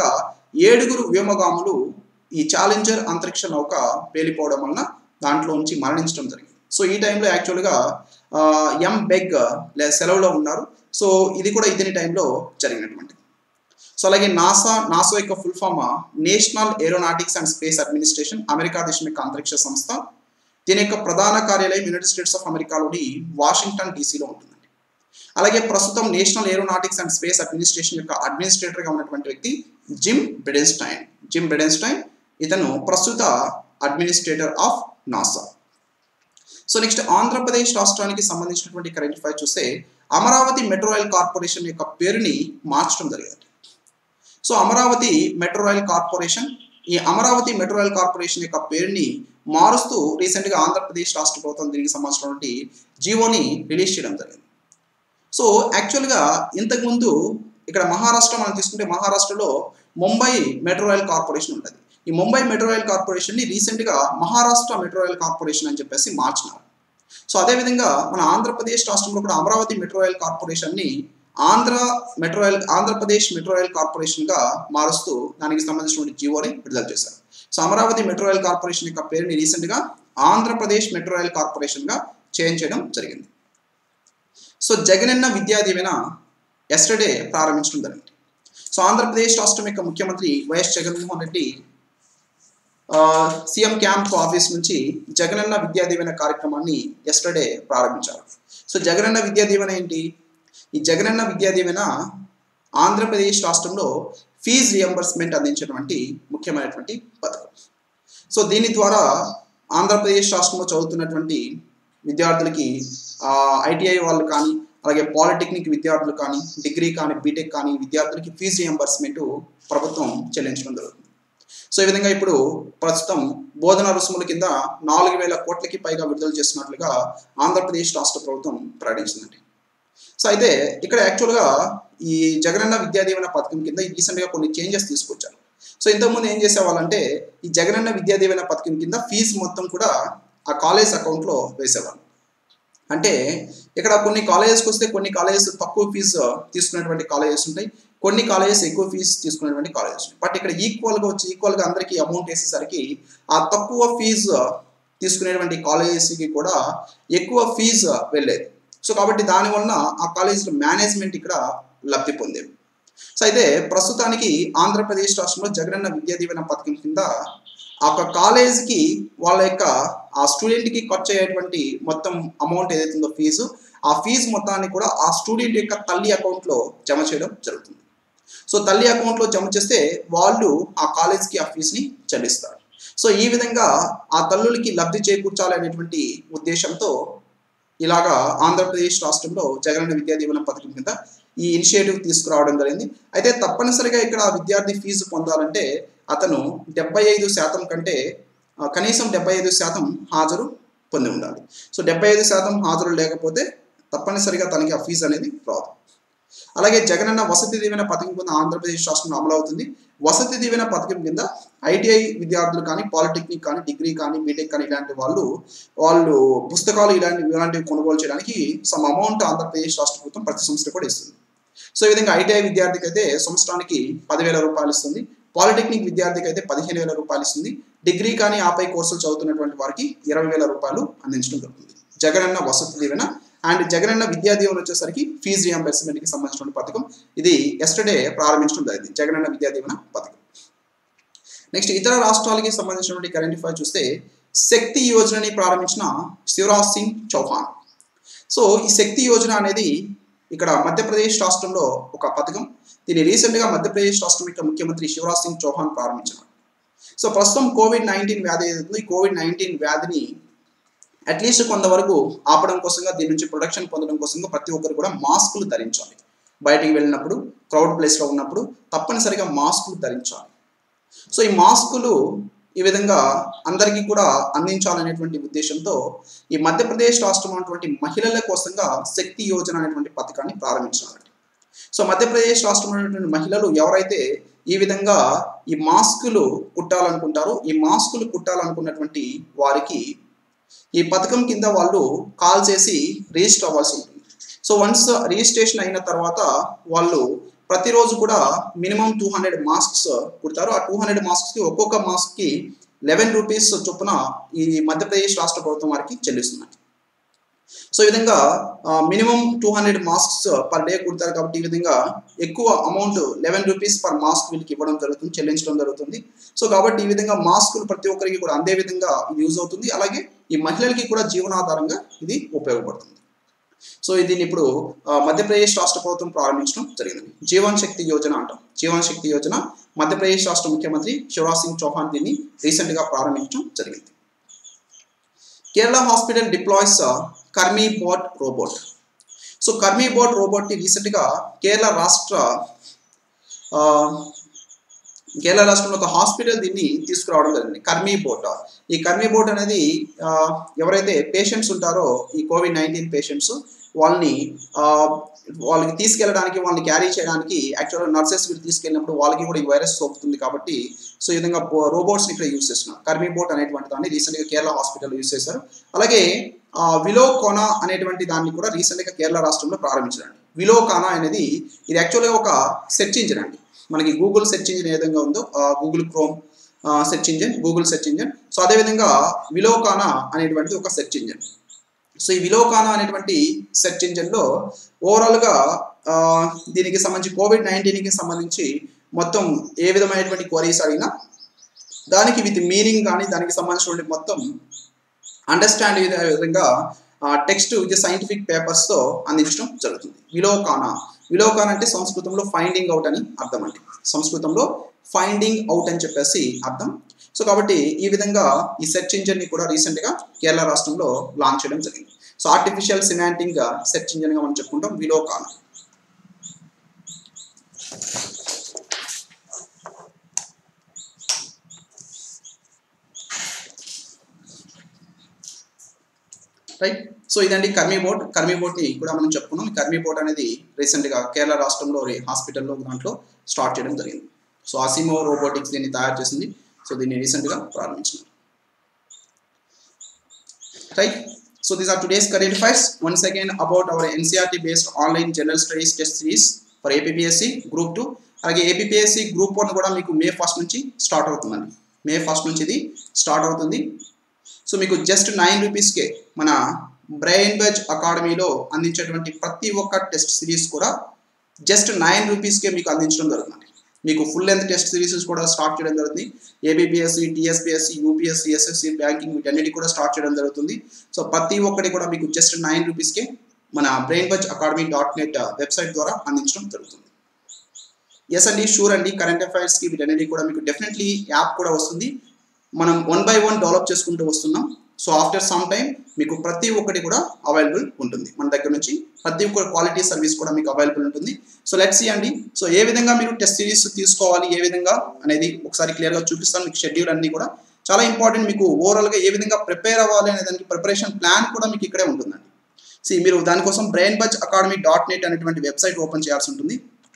ఏడుగురు వ్యోమగాములు ఈ ఛాలెంజర్ అంతరిక్ష నౌక పేలిపోవడం వలన దాంట్లో నుంచి మరణించడం జరిగింది సో ఈ టైంలో యాక్చువల్గా ఎం బెగ్ లేదా సెలవులో ఉన్నారు సో ఇది కూడా ఇతని టైంలో జరిగినటువంటి సో అలాగే నాసా నాసా యొక్క full form National Aeronautics and Space Administration America దేశం యొక్క అంతరిక్ష సంస్థ దీని యొక్క ప్రధాన కార్యాలయం యునైటెడ్ స్టేట్స్ ఆఫ్ అమెరికాలోని వాషింగ్టన్ డీసీలో ఉంటుందండి అలాగే ప్రస్తుతం National Aeronautics and Space Administration యొక్క అడ్మినిస్ట్రేటర్గా ఉన్నటువంటి వ్యక్తి జిమ్ బ్రిడెన్స్టైన్ జిమ్ బ్రిడెన్స్టైన్ ఇతను ప్రస్తుత administrator of NASA so next Andhra Pradesh రాష్ట్రానికి సంబంధించినటువంటి కరెంట్ అఫైర్ చూస్తే అమరావతి మెట్రో రైల్ కార్పొరేషన్ యొక్క పేరుని మార్చడం జరిగింది so Amaravati metro rail corporation ఈ అమరావతి మెట్రో రైల్ కార్పొరేషన్ యొక్క పేరుని మారుస్తూ రీసెంట్గా ఆంధ్రప్రదేశ్ రాష్ట్ర ప్రభుత్వం దీనికి సంబంధించినటువంటి జీవోని రిలీజ్ చేయడం జరిగింది సో యాక్చువల్గా ఇంతకుముందు ఇక్కడ మహారాష్ట్ర మనం తీసుకుంటే మహారాష్ట్రలో ముంబై మెట్రో రైల్ కార్పొరేషన్ ఉంటుంది ఈ ముంబై మెట్రో రైల్ కార్పొరేషన్ని రీసెంట్గా మహారాష్ట్ర మెట్రో రైల్ కార్పొరేషన్ అని చెప్పేసి మార్చినారు సో అదేవిధంగా మన ఆంధ్రప్రదేశ్ రాష్ట్రంలో కూడా అమరావతి మెట్రో రైల్ కార్పొరేషన్ని Andhra metro rail Andhra Pradesh metro rail కార్పొరేషన్గా మారుస్తూ దానికి సంబంధించినటువంటి జీవోని విడుదల చేశారు so Amaravati metro rail corporation యొక్క పేరుని రీసెంట్గా ఆంధ్రప్రదేశ్ మెట్రో రైల్ కార్పొరేషన్గా చేంజ్ చేయడం జరిగింది సో జగనన్న విద్యా దీవెన ఎస్టర్డే ప్రారంభించడం జరిగింది సో ఆంధ్రప్రదేశ్ రాష్ట్రం యొక్క ముఖ్యమంత్రి YS Jaganmohan Reddy CM camp office నుంచి జగనన్న విద్యా దీవెన కార్యక్రమాన్ని ఎస్టర్డే ప్రారంభించారు సో జగనన్న విద్యా దీవెన ఏంటి ఈ జగనన్న విద్యా దీవెన ఆంధ్రప్రదేశ్ రాష్ట్రంలో ఫీజు రియంబర్స్మెంట్ అందించినటువంటి ముఖ్యమైనటువంటి పథకం సో దీని ద్వారా ఆంధ్రప్రదేశ్ రాష్ట్రంలో చదువుతున్నటువంటి విద్యార్థులకి ఐటీఐ వాళ్ళు కానీ అలాగే పాలిటెక్నిక్ విద్యార్థులు కానీ డిగ్రీ కానీ బీటెక్ కానీ విద్యార్థులకి ఫీజు రియంబర్స్మెంట్ ప్రభుత్వం చెల్లించడం జరుగుతుంది సో ఈ విధంగా ఇప్పుడు ప్రస్తుతం బోధన రుసుముల కింద నాలుగు వేల కోట్లకి పైగా విడుదల చేస్తున్నట్లుగా ఆంధ్రప్రదేశ్ రాష్ట్ర ప్రభుత్వం ప్రకటించిందండి సో అయితే ఇక్కడ యాక్చువల్గా ఈ జగనన్న విద్యా దీవెన పథకం కింద రీసెంట్గా కొన్ని చేంజెస్ తీసుకొచ్చారు సో ఇంతకుముందు ఏం చేసేవాళ్ళంటే ఈ జగనన్న విద్యా దీవెన పథకం కింద ఫీజు మొత్తం కూడా ఆ కాలేజ్ అకౌంట్లో వేసేవాళ్ళు అంటే ఇక్కడ కొన్ని కాలేజెస్కి వస్తే కొన్ని కాలేజెస్ తక్కువ ఫీజు తీసుకునేటువంటి కాలేజెస్ ఉంటాయి కొన్ని కాలేజెస్ ఎక్కువ ఫీజు తీసుకునేటువంటి కాలేజెస్ ఉంటాయి బట్ ఇక్కడ ఈక్వల్గా వచ్చి ఈక్వల్గా అందరికీ అమౌంట్ వేసేసరికి ఆ తక్కువ ఫీజు తీసుకునేటువంటి కాలేజెస్కి కూడా ఎక్కువ ఫీజు వెళ్ళేది సో కాబట్టి దానివలన ఆ కాలేజీలో మేనేజ్మెంట్ ఇక్కడ లబ్ధి పొందేవి సో అయితే ప్రస్తుతానికి ఆంధ్రప్రదేశ్ రాష్ట్రంలో జగనన్న విద్యా దీవెన పథకం కింద ఆ యొక్క కాలేజీకి వాళ్ళ యొక్క ఆ స్టూడెంట్కి ఖర్చు అయ్యేటువంటి మొత్తం అమౌంట్ ఏదైతుందో ఫీజు ఆ ఫీజు మొత్తాన్ని కూడా ఆ స్టూడెంట్ యొక్క తల్లి అకౌంట్లో జమ చేయడం జరుగుతుంది సో తల్లి అకౌంట్లో జమ చేస్తే వాళ్ళు ఆ కాలేజ్కి ఆ ఫీజుని చెల్లిస్తారు సో ఈ విధంగా ఆ తల్లులకి లబ్ధి చేకూర్చాలి అనేటువంటి ఉద్దేశంతో ఇలాగా ఆంధ్రప్రదేశ్ రాష్ట్రంలో జగనన్న విద్యా దీవెన పథకం కింద ఈ ఇనిషియేటివ్ తీసుకురావడం జరిగింది అయితే తప్పనిసరిగా ఇక్కడ విద్యార్థి ఫీజు పొందాలంటే అతను డెబ్బై ఐదు శాతం కంటే కనీసం డెబ్బై ఐదు శాతం హాజరు పొంది ఉండాలి సో డెబ్బై ఐదు శాతం హాజరు లేకపోతే తప్పనిసరిగా తనకి ఆ ఫీజు అనేది రాదు అలాగే జగనన్న వసతి దీవెన పథకం కింద ఆంధ్రప్రదేశ్ రాష్ట్రంలో అమలు అవుతుంది వసతి దీవెన పథకం కింద ఐటీఐ విద్యార్థులు కానీ పాలిటెక్నిక్ కానీ డిగ్రీ కానీ బీటెక్ కానీ ఇలాంటి వాళ్ళు వాళ్ళు పుస్తకాలు ఇలాంటి ఇలాంటివి కొనుగోలు చేయడానికి సమ్ అమౌంట్ ఆంధ్రప్రదేశ్ రాష్ట్ర ప్రభుత్వం ప్రతి సంస్థ కూడా ఇస్తుంది సో ఈ విధంగా ఐటీఐ విద్యార్థికి అయితే సంవత్సరానికి పదివేల రూపాయలు ఇస్తుంది పాలిటెక్నిక్ విద్యార్థికి అయితే పదిహేను వేల రూపాయలు ఇస్తుంది డిగ్రీ కానీ ఆపై కోర్సులు చదువుతున్నటువంటి వారికి ఇరవై వేల రూపాయలు అందించడం జరుగుతుంది జగనన్న వసతి దీవెన అండ్ జగనన్న విద్యా దీవెన వచ్చేసరికి ఫీజు రియంబర్స్మెంట్కి సంబంధించిన పథకం ఇది ఎస్టర్డే ప్రారంభించడం జరిగింది జగనన్న విద్యా దీవెన పథకం నెక్స్ట్ ఇతర రాష్ట్రాలకి సంబంధించినటువంటి కరెంట్ అఫైర్ చూస్తే శక్తి యోజనని ప్రారంభించిన శివరాజ్ సింగ్ చౌహాన్ సో ఈ శక్తి యోజన అనేది ఇక్కడ మధ్యప్రదేశ్ రాష్ట్రంలో ఒక పథకం దీన్ని రీసెంట్గా మధ్యప్రదేశ్ రాష్ట్రం యొక్క ముఖ్యమంత్రి శివరాజ్ సింగ్ చౌహాన్ ప్రారంభించారు సో ప్రస్తుతం కోవిడ్ నైన్టీన్ వ్యాధి ఏదైతుందో ఈ కోవిడ్ నైన్టీన్ వ్యాధిని అట్లీస్ట్ కొంతవరకు ఆపడం కోసంగా దీని నుంచి ప్రొడక్షన్ పొందడం కోసంగా ప్రతి ఒక్కరు కూడా మాస్కులు ధరించాలి బయటికి వెళ్ళినప్పుడు క్రౌడ్ ప్లేస్లో ఉన్నప్పుడు తప్పనిసరిగా మాస్కులు ధరించాలి సో ఈ మాస్కులు ఈ విధంగా అందరికీ కూడా అందించాలనేటువంటి ఉద్దేశంతో ఈ మధ్యప్రదేశ్ రాష్ట్రం ఉన్నటువంటి మహిళల కోసంగా శక్తి యోజన అనేటువంటి పథకాన్ని ప్రారంభించాలండి సో మధ్యప్రదేశ్ రాష్ట్రంలో ఉన్నటువంటి మహిళలు ఎవరైతే ఈ విధంగా ఈ మాస్కులు కుట్టాలనుకుంటారో ఈ మాస్కులు కుట్టాలనుకున్నటువంటి వారికి ఈ పథకం కింద వాళ్ళు కాల్ చేసి రిజిస్టర్ అవ్వాల్సి ఉంటుంది సో వన్స్ రిజిస్ట్రేషన్ అయిన తర్వాత వాళ్ళు ప్రతిరోజు కూడా మినిమం టూ హండ్రెడ్ మాస్క్స్ కుడతారు ఆ టూ హండ్రెడ్ మాస్క్స్కి ఒక్కొక్క మాస్క్కి లెవెన్ రూపీస్ చొప్పున ఈ మధ్యప్రదేశ్ రాష్ట్ర ప్రభుత్వం వారికి చెల్లిస్తున్నారు సో ఈ విధంగా minimum two hundred masks per day కుడతారు కాబట్టి ఈ విధంగా ఎక్కువ amount eleven rupees per mask వీళ్ళకి ఇవ్వడం జరుగుతుంది చెల్లించడం జరుగుతుంది సో కాబట్టి ఈ విధంగా మాస్కులు ప్రతి ఒక్కరికి కూడా అందే విధంగా ఇది యూజ్ అవుతుంది అలాగే ఈ మహిళలకి కూడా జీవనాధారంగా ఇది ఉపయోగపడుతుంది సో దీన్ని ఇప్పుడు మధ్యప్రదేశ్ రాష్ట్ర ప్రభుత్వం ప్రారంభించడం జరిగింది జీవన్ శక్తి యోజన అంటాం జీవన్ శక్తి యోజన మధ్యప్రదేశ్ రాష్ట్ర ముఖ్యమంత్రి శివరాజ్ సింగ్ చౌహాన్ దీన్ని రీసెంట్గా ప్రారంభించడం జరిగింది Kerala hospital deploys Karmi bot robot so Karmi bot రోబోట్ని రీసెంట్గా కేరళ రాష్ట్ర కేరళ రాష్ట్రంలో ఒక హాస్పిటల్ దీన్ని తీసుకురావడం జరిగింది కర్మీ బోట్ ఈ కర్మీ బోట్ అనేది ఎవరైతే పేషెంట్స్ ఉంటారో ఈ కోవిడ్ నైన్టీన్ పేషెంట్స్ వాళ్ళని వాళ్ళకి తీసుకెళ్ళడానికి వాళ్ళని క్యారీ చేయడానికి యాక్చువల్గా నర్సెస్ వీళ్ళు తీసుకెళ్ళినప్పుడు వాళ్ళకి కూడా ఈ వైరస్ సోకుతుంది కాబట్టి సో ఈ విధంగా రోబోట్స్ని ఇక్కడ యూస్ చేస్తున్నారు కర్మీ బోట్ అనేటువంటి దాన్ని రీసెంట్గా కేరళ హాస్పిటల్ యూస్ చేశారు అలాగే విలోకోనా అనేటువంటి దాన్ని కూడా రీసెంట్గా కేరళ రాష్ట్రంలో ప్రారంభించారండి విలోకానా అనేది ఇది యాక్చువల్గా ఒక సెర్చ్ ఇంజిన్ అండి మనకి గూగుల్ సెర్చ్ ఇంజిన్ ఏ విధంగా ఉందో Google Chrome search engine Google search engine so అదేవిధంగా విలోకానా అనేటువంటిది ఒక సెర్చ్ ఇంజిన్ సో ఈ విలోకానా అనేటువంటి సెర్చ్ ఇంజిన్లో ఓవరాల్గా దీనికి సంబంధించి కోవిడ్ నైన్టీన్కి సంబంధించి మొత్తం ఏ విధమైనటువంటి క్వరీస్ అడిగినా దానికి విత్ మీనింగ్ కానీ దానికి సంబంధించినటువంటి మొత్తం అండర్స్టాండ్ విధంగా టెక్స్ట్ విత్ సైంటిఫిక్ పేపర్స్తో అందించడం జరుగుతుంది విలోకానా విలోకాన్ అంటే సంస్కృతంలో ఫైండింగ్ అవుట్ అని అర్థం అండి సంస్కృతంలో ఫైండింగ్ అవుట్ అని చెప్పేసి అర్థం సో కాబట్టి ఈ విధంగా ఈ సెర్చ్ ఇంజిన్ని కూడా రీసెంట్గా కేరళ రాష్ట్రంలో లాంచ్ చేయడం జరిగింది సో ఆర్టిఫిషియల్ సిమాంటింగ్ సెర్చ్ ఇంజిన్గా మనం చెప్పుకుంటాం విలోకాన్ రైట్ సో ఇదండి కర్మీ బోట్ కర్మీ బోట్ని కూడా మనం చెప్పుకున్నాం ఈ కర్మీ బోట్ అనేది రీసెంట్గా కేరళ రాష్ట్రంలో హాస్పిటల్లో దాంట్లో స్టార్ట్ చేయడం జరిగింది సో అసిమో రోబోటిక్స్ దీన్ని తయారు చేసింది సో దీన్ని రీసెంట్గా ప్రారంభించినారు right so these are today's current affairs once again about our NCERT based online general studies test series for APSC group two అలాగే ఏపీఎస్సి గ్రూప్ వన్ కూడా మీకు మే ఫస్ట్ నుంచి స్టార్ట్ అవుతుందండి మే ఫస్ట్ నుంచి ఇది స్టార్ట్ అవుతుంది సో మీకు జస్ట్ నైన్ రూపీస్కే మన బ్రెయిన్ బెజ్ అకాడమీలో అందించేటువంటి ప్రతి ఒక్క టెస్ట్ సిరీస్ కూడా జస్ట్ నైన్ రూపీస్కే మీకు అందించడం జరుగుతుంది మీకు ఫుల్ లెంత్ టెస్ట్ సిరీస్ కూడా స్టార్ట్ చేయడం జరుగుతుంది APPSC TSPSC UPSC SSC banking వీటన్నిటి కూడా స్టార్ట్ చేయడం జరుగుతుంది సో ప్రతి ఒక్కటి కూడా మీకు జస్ట్ నైన్ రూపీస్కే మన Brain buzz academy dot net website ద్వారా అందించడం జరుగుతుంది ఎస్ అండి షూర్ అండి కరెంట్ అఫైర్స్కి వీటన్నిటి కూడా మీకు డెఫినెట్లీ యాప్ కూడా వస్తుంది మనం వన్ బై వన్ డెవలప్ చేసుకుంటూ వస్తున్నాం సో ఆఫ్టర్ సమ్ టైం మీకు ప్రతి ఒక్కటి కూడా అవైలబుల్ ఉంటుంది మన దగ్గర నుంచి ప్రతి ఒక్క క్వాలిటీ సర్వీస్ కూడా మీకు అవైలబుల్ ఉంటుంది సో లెట్స్ సీ అండి సో ఏ విధంగా మీరు టెస్ట్ సిరీస్ తీసుకోవాలి ఏ విధంగా అనేది ఒకసారి క్లియర్గా చూపిస్తాను మీకు షెడ్యూల్ అన్ని కూడా చాలా ఇంపార్టెంట్ మీకు ఓవరాల్గా ఏ విధంగా ప్రిపేర్ అవ్వాలి అనే దానికి ప్రిపరేషన్ ప్లాన్ కూడా మీకు ఇక్కడే ఉంటుందండి సి మీరు దానికోసం Brain buzz academy dot net అనేటువంటి వెబ్సైట్ ఓపెన్ చేయాల్సి ఉంటుంది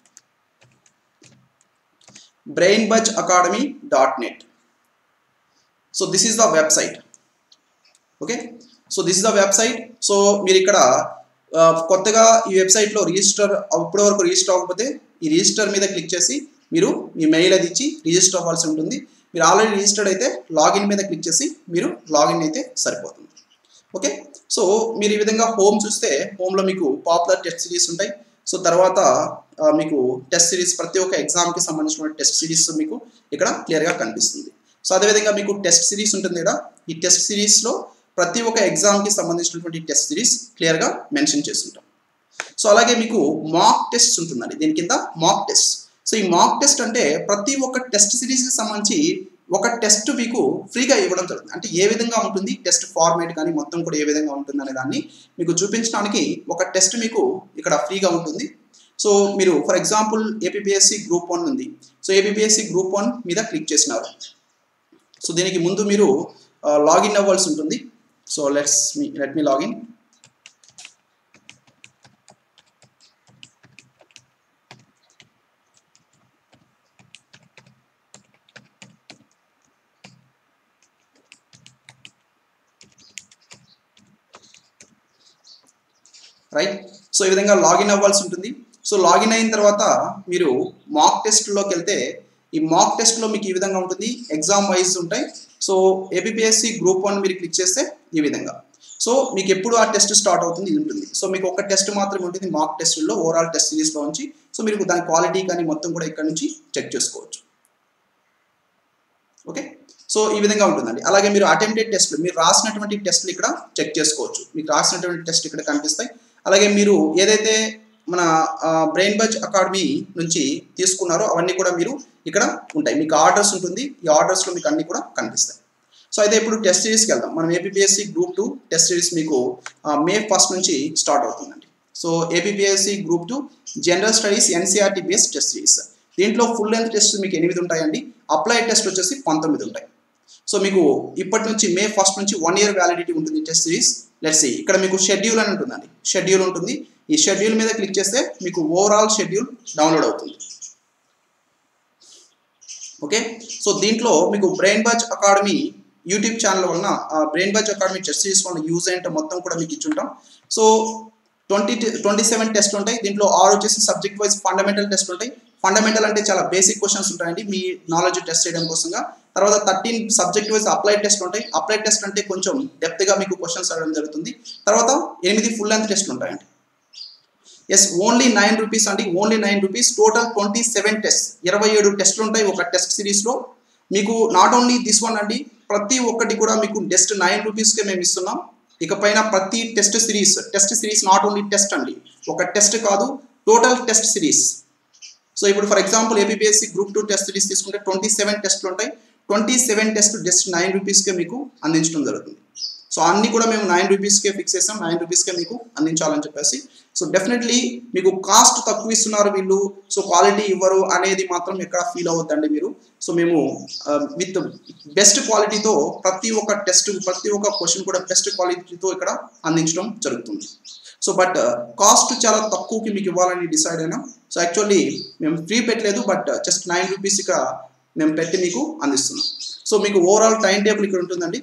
Brain buzz academy dot net so this is the website okay so this is the website so మీరు ఇక్కడ కొత్తగా ఈ వెబ్సైట్లో రిజిస్టర్ ఇప్పటి వరకు రిజిస్టర్ అవ్వకపోతే ఈ రిజిస్టర్ మీద క్లిక్ చేసి మీరు మీ మెయిల్ అది ఇచ్చి రిజిస్టర్ అవ్వాల్సి ఉంటుంది మీరు ఆల్రెడీ రిజిస్టర్డ్ అయితే లాగిన్ మీద క్లిక్ చేసి మీరు లాగిన్ అయితే సరిపోతుంది ఓకే సో మీరు ఈ విధంగా హోమ్ చూస్తే హోమ్లో మీకు పాపులర్ టెస్ట్ సిరీస్ ఉంటాయి సో తర్వాత మీకు టెస్ట్ సిరీస్ ప్రతి ఒక్క ఎగ్జామ్కి సంబంధించిన టెస్ట్ సిరీస్ మీకు ఇక్కడ క్లియర్గా కనిపిస్తుంది సో అదేవిధంగా మీకు టెస్ట్ సిరీస్ ఉంటుంది కదా ఈ టెస్ట్ సిరీస్లో ప్రతి ఒక్క ఎగ్జామ్కి సంబంధించినటువంటి టెస్ట్ సిరీస్ క్లియర్గా మెన్షన్ చేస్తుంటాం సో అలాగే మీకు మాక్ టెస్ట్ ఉంటుందండి దీని కింద మాక్ టెస్ట్ సో ఈ మాక్ టెస్ట్ అంటే ప్రతి ఒక్క టెస్ట్ సిరీస్కి సంబంధించి ఒక టెస్ట్ మీకు ఫ్రీగా ఇవ్వడం జరుగుతుంది అంటే ఏ విధంగా ఉంటుంది టెస్ట్ ఫార్మేట్ కానీ మొత్తం కూడా ఏ విధంగా ఉంటుంది అనే దాన్ని మీకు చూపించడానికి ఒక టెస్ట్ మీకు ఇక్కడ ఫ్రీగా ఉంటుంది సో మీరు for example APSC group one ఉంది సో ఏపీఎస్సి గ్రూప్ వన్ మీద క్లిక్ చేసినారు సో దీనికి ముందు మీరు లాగిన్ అవ్వాల్సి ఉంటుంది so let's me let me login right so ఈ విధంగా లాగిన్ అవ్వాల్సి ఉంటుంది సో లాగిన్ అయిన తర్వాత మీరు మాక్ టెస్ట్లోకి వెళ్తే ఈ మాక్ టెస్ట్లో మీకు ఈ విధంగా ఉంటుంది ఎగ్జామ్ వైజ్ ఉంటాయి సో ఏపీఎస్సి గ్రూప్ వన్ మీరు క్లిక్ చేస్తే ఈ విధంగా సో మీకు ఎప్పుడు ఆ టెస్ట్ స్టార్ట్ అవుతుంది ఇది ఉంటుంది సో మీకు ఒక టెస్ట్ మాత్రమే ఉంటుంది మాక్ టెస్ట్లో ఓవరాల్ టెస్ట్ సిరీస్లో నుంచి సో మీరు దాని క్వాలిటీ కానీ మొత్తం కూడా ఇక్కడ నుంచి చెక్ చేసుకోవచ్చు ఓకే సో ఈ విధంగా ఉంటుందండి అలాగే మీరు అటెంప్టెడ్ టెస్ట్లు మీరు రాసినటువంటి టెస్ట్లు ఇక్కడ చెక్ చేసుకోవచ్చు మీకు రాసినటువంటి టెస్ట్ ఇక్కడ కనిపిస్తాయి అలాగే మీరు ఏదైతే మన బ్రెయిన్ బజ్ అకాడమీ నుంచి తీసుకున్నారో అవన్నీ కూడా మీరు ఇక్కడ ఉంటాయి మీకు ఆర్డర్స్ ఉంటుంది ఈ ఆర్డర్స్లో మీకు అన్నీ కూడా కనిపిస్తాయి సో అయితే ఇప్పుడు టెస్ట్ సిరీస్కి వెళ్దాం మనం APSC group two test series మీకు మే ఫస్ట్ నుంచి స్టార్ట్ అవుతుందండి so APSC group two general studies NCERT based test series దీంట్లో ఫుల్ లెంత్ టెస్ట్ మీకు ఎనిమిది ఉంటాయండి అప్లైడ్ టెస్ట్ వచ్చేసి పంతొమ్మిది ఉంటాయి సో మీకు ఇప్పటి నుంచి మే ఫస్ట్ నుంచి వన్ ఇయర్ వ్యాలిడిటీ ఉంటుంది టెస్ట్ సిరీస్ లెట్స్ సి ఇక్కడ మీకు షెడ్యూల్ అని ఉంటుందండి షెడ్యూల్ ఉంటుంది ఈ షెడ్యూల్ మీద క్లిక్ చేస్తే మీకు ఓవరాల్ షెడ్యూల్ డౌన్లోడ్ అవుతుంది ఓకే సో దీంట్లో మీకు brain buzz academy YouTube channel వలన Brain buzz Academy test series వలన యూజ్ ఏంటో మొత్తం కూడా మీకు ఇచ్చుంటాం so twenty twenty seven test ఉంటాయి దీంట్లో ఆరు వచ్చేసి సబ్జెక్ట్ వైజ్ ఫండమెంటల్ టెస్ట్ ఉంటాయి ఫండమెంటల్ అంటే చాలా బేసిక్ క్వశ్చన్స్ ఉంటాయండి మీ నాలెడ్జ్ టెస్ట్ చేయడం కోసంగా తర్వాత thirteen subject wise applied test ఉంటాయి అప్లైడ్ టెస్ట్ అంటే కొంచెం డెప్త్గా మీకు క్వశ్చన్స్ అడగడం జరుగుతుంది తర్వాత ఎనిమిది ఫుల్ లెంత్ టెస్ట్లు ఉంటాయండి ఎస్ ఓన్లీ నైన్ రూపీస్ అండి only nine rupees total twenty seven test ఇరవై ఏడు టెస్ట్లు ఉంటాయి ఒక టెస్ట్ సిరీస్లో మీకు నాట్ ఓన్లీ దిస్ వన్ అండి ప్రతి ఒక్కటి కూడా మీకు జస్ట్ నైన్ రూపీస్కే మేము ఇస్తున్నాం ఇకపైన ప్రతి test series test series not only test అండి ఒక టెస్ట్ కాదు టోటల్ టెస్ట్ సిరీస్ సో ఇప్పుడు for example APSC group two test series తీసుకుంటే ట్వంటీ సెవెన్ టెస్ట్లు ఉంటాయి twenty seven test just nine రూపీస్కే మీకు అందించడం జరుగుతుంది సో అన్ని కూడా మేము నైన్ రూపీస్కే ఫిక్స్ చేస్తాం నైన్ రూపీస్కే మీకు అందించాలని చెప్పేసి సో డెఫినెట్లీ మీకు కాస్ట్ తక్కువ ఇస్తున్నారు వీళ్ళు సో క్వాలిటీ ఇవ్వరు అనేది మాత్రం ఎక్కడ ఫీల్ అవ్వద్దండి మీరు సో మేము విత్ బెస్ట్ క్వాలిటీతో ప్రతి ఒక్క టెస్ట్ ప్రతి ఒక్క క్వశ్చన్ కూడా బెస్ట్ క్వాలిటీతో ఇక్కడ అందించడం జరుగుతుంది సో బట్ కాస్ట్ చాలా తక్కువకి మీకు ఇవ్వాలని డిసైడ్ అయినాం సో యాక్చువల్లీ మేము ఫ్రీ పెట్టలేదు బట్ జస్ట్ నైన్ రూపీస్ ఇక్కడ మేము పెట్టి మీకు అందిస్తున్నాం సో మీకు ఓవరాల్ టైం టేబుల్ ఇక్కడ ఉంటుందండి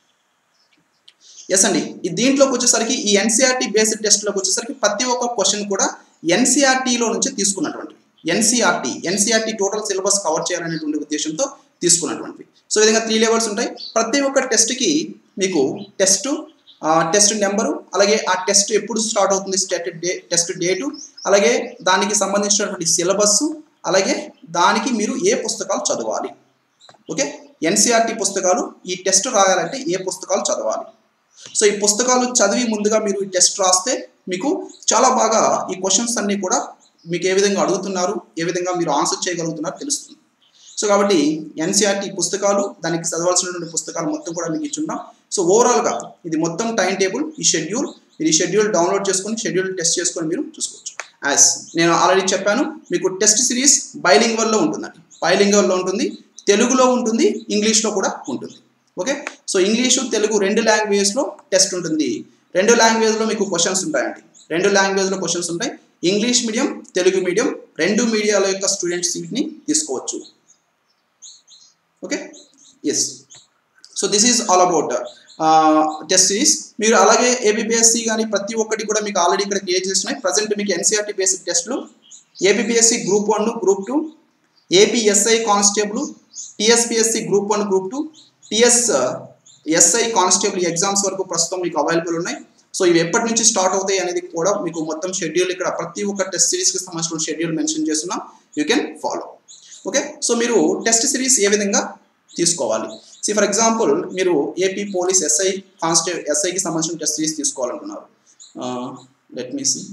ఎస్ అండి ఈ దీంట్లోకి వచ్చేసరికి ఈ ఎన్సీఆర్టీ బేస్డ్ టెస్ట్లోకి వచ్చేసరికి ప్రతి ఒక్క క్వశ్చన్ కూడా ఎన్సీఆర్టీలో నుంచి తీసుకున్నటువంటివి NCERT NCERT total syllabus cover చేయాలనేటువంటి ఉద్దేశంతో తీసుకున్నటువంటివి సో ఈ విధంగా త్రీ లెవెల్స్ ఉంటాయి ప్రతి ఒక్క టెస్ట్కి మీకు టెస్ట్ టెస్ట్ నెంబరు అలాగే ఆ టెస్ట్ ఎప్పుడు స్టార్ట్ అవుతుంది స్టార్ట్ డే టెస్ట్ డేటు అలాగే దానికి సంబంధించినటువంటి సిలబస్ అలాగే దానికి మీరు ఏ పుస్తకాలు చదవాలి ఓకే ఎన్సీఆర్టీ పుస్తకాలు ఈ టెస్ట్ రాయాలంటే ఏ పుస్తకాలు చదవాలి సో ఈ పుస్తకాలు చదివి ముందుగా మీరు ఈ టెస్ట్ రాస్తే మీకు చాలా బాగా ఈ క్వశ్చన్స్ అన్నీ కూడా మీకు ఏ విధంగా అడుగుతున్నారు ఏ విధంగా మీరు ఆన్సర్ చేయగలుగుతున్నారు తెలుస్తుంది సో కాబట్టి ఎన్సీఆర్టీ పుస్తకాలు దానికి చదవాల్సినటువంటి పుస్తకాలు మొత్తం కూడా మీకు ఇచ్చున్నాం సో ఓవరాల్గా ఇది మొత్తం టైం టేబుల్ ఈ షెడ్యూల్ మీరు ఈ షెడ్యూల్ డౌన్లోడ్ చేసుకొని షెడ్యూల్ టెస్ట్ చేసుకొని మీరు చూసుకోవచ్చు యాజ్ నేను ఆల్రెడీ చెప్పాను మీకు టెస్ట్ సిరీస్ బైలింగ్వల్లో ఉంటుందండి బైలింగ్వల్లో ఉంటుంది తెలుగులో ఉంటుంది ఇంగ్లీష్లో కూడా ఉంటుంది ఓకే సో ఇంగ్లీషు తెలుగు రెండు లాంగ్వేజ్లో టెస్ట్ ఉంటుంది రెండు లాంగ్వేజ్లో మీకు క్వశ్చన్స్ ఉంటాయండి రెండు లాంగ్వేజ్లో క్వశ్చన్స్ ఉంటాయి ఇంగ్లీష్ మీడియం తెలుగు మీడియం రెండు మీడియాల యొక్క స్టూడెంట్స్ వీటిని తీసుకోవచ్చు okay yes so this is all about test series మీరు అలాగే ఏబిపిఎస్సి కానీ ప్రతి ఒక్కటి కూడా మీకు ఆల్రెడీ ఇక్కడ క్రియేట్ చేస్తున్నాయి ప్రజెంట్ మీకు ఎన్సీఆర్టీ బేస్డ్ టెస్ట్లు APPSC group one group two APSI constable TSPSC group one group two TS SI constable exams వరకు ప్రస్తుతం మీకు అవైలబుల్ ఉన్నాయి సో ఇవి ఎప్పటి నుంచి స్టార్ట్ అవుతాయి అనేది కూడా మీకు మొత్తం షెడ్యూల్ ఇక్కడ ప్రతి ఒక్క టెస్ట్ సిరీస్కి సంబంధించిన షెడ్యూల్ మెన్షన్ చేస్తున్నాం you can follow okay so మీరు టెస్ట్ సిరీస్ ఏ విధంగా తీసుకోవాలి సి ఫర్ ఎగ్జాంపుల్ మీరు ఏపీ పోలీస్ ఎస్ఐ కానిస్టే ఎస్ఐకి సంబంధించిన టెస్ట్ సిరీస్ తీసుకోవాలనుకున్నారు let me see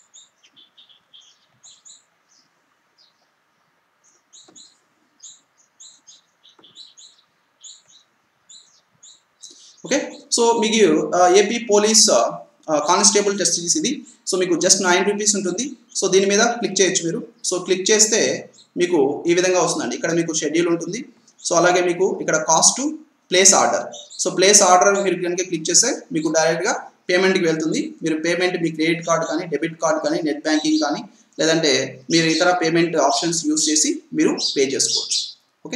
okay so మీకు AP police constable test series ఇది సో మీకు జస్ట్ నైన్ రూపీస్ ఉంటుంది సో దీని మీద క్లిక్ చేయొచ్చు మీరు సో క్లిక్ చేస్తే మీకు ఈ విధంగా వస్తుందండి ఇక్కడ మీకు షెడ్యూల్ ఉంటుంది సో అలాగే మీకు ఇక్కడ cost place order so place order మీరు కనుక క్లిక్ చేస్తే మీకు డైరెక్ట్గా పేమెంట్కి వెళ్తుంది మీరు పేమెంట్ మీ క్రెడిట్ కార్డ్ కానీ డెబిట్ కార్డ్ కానీ నెట్ బ్యాంకింగ్ కానీ లేదంటే మీరు ఇతర పేమెంట్ ఆప్షన్స్ యూస్ చేసి మీరు పే చేసుకోవచ్చు ఓకే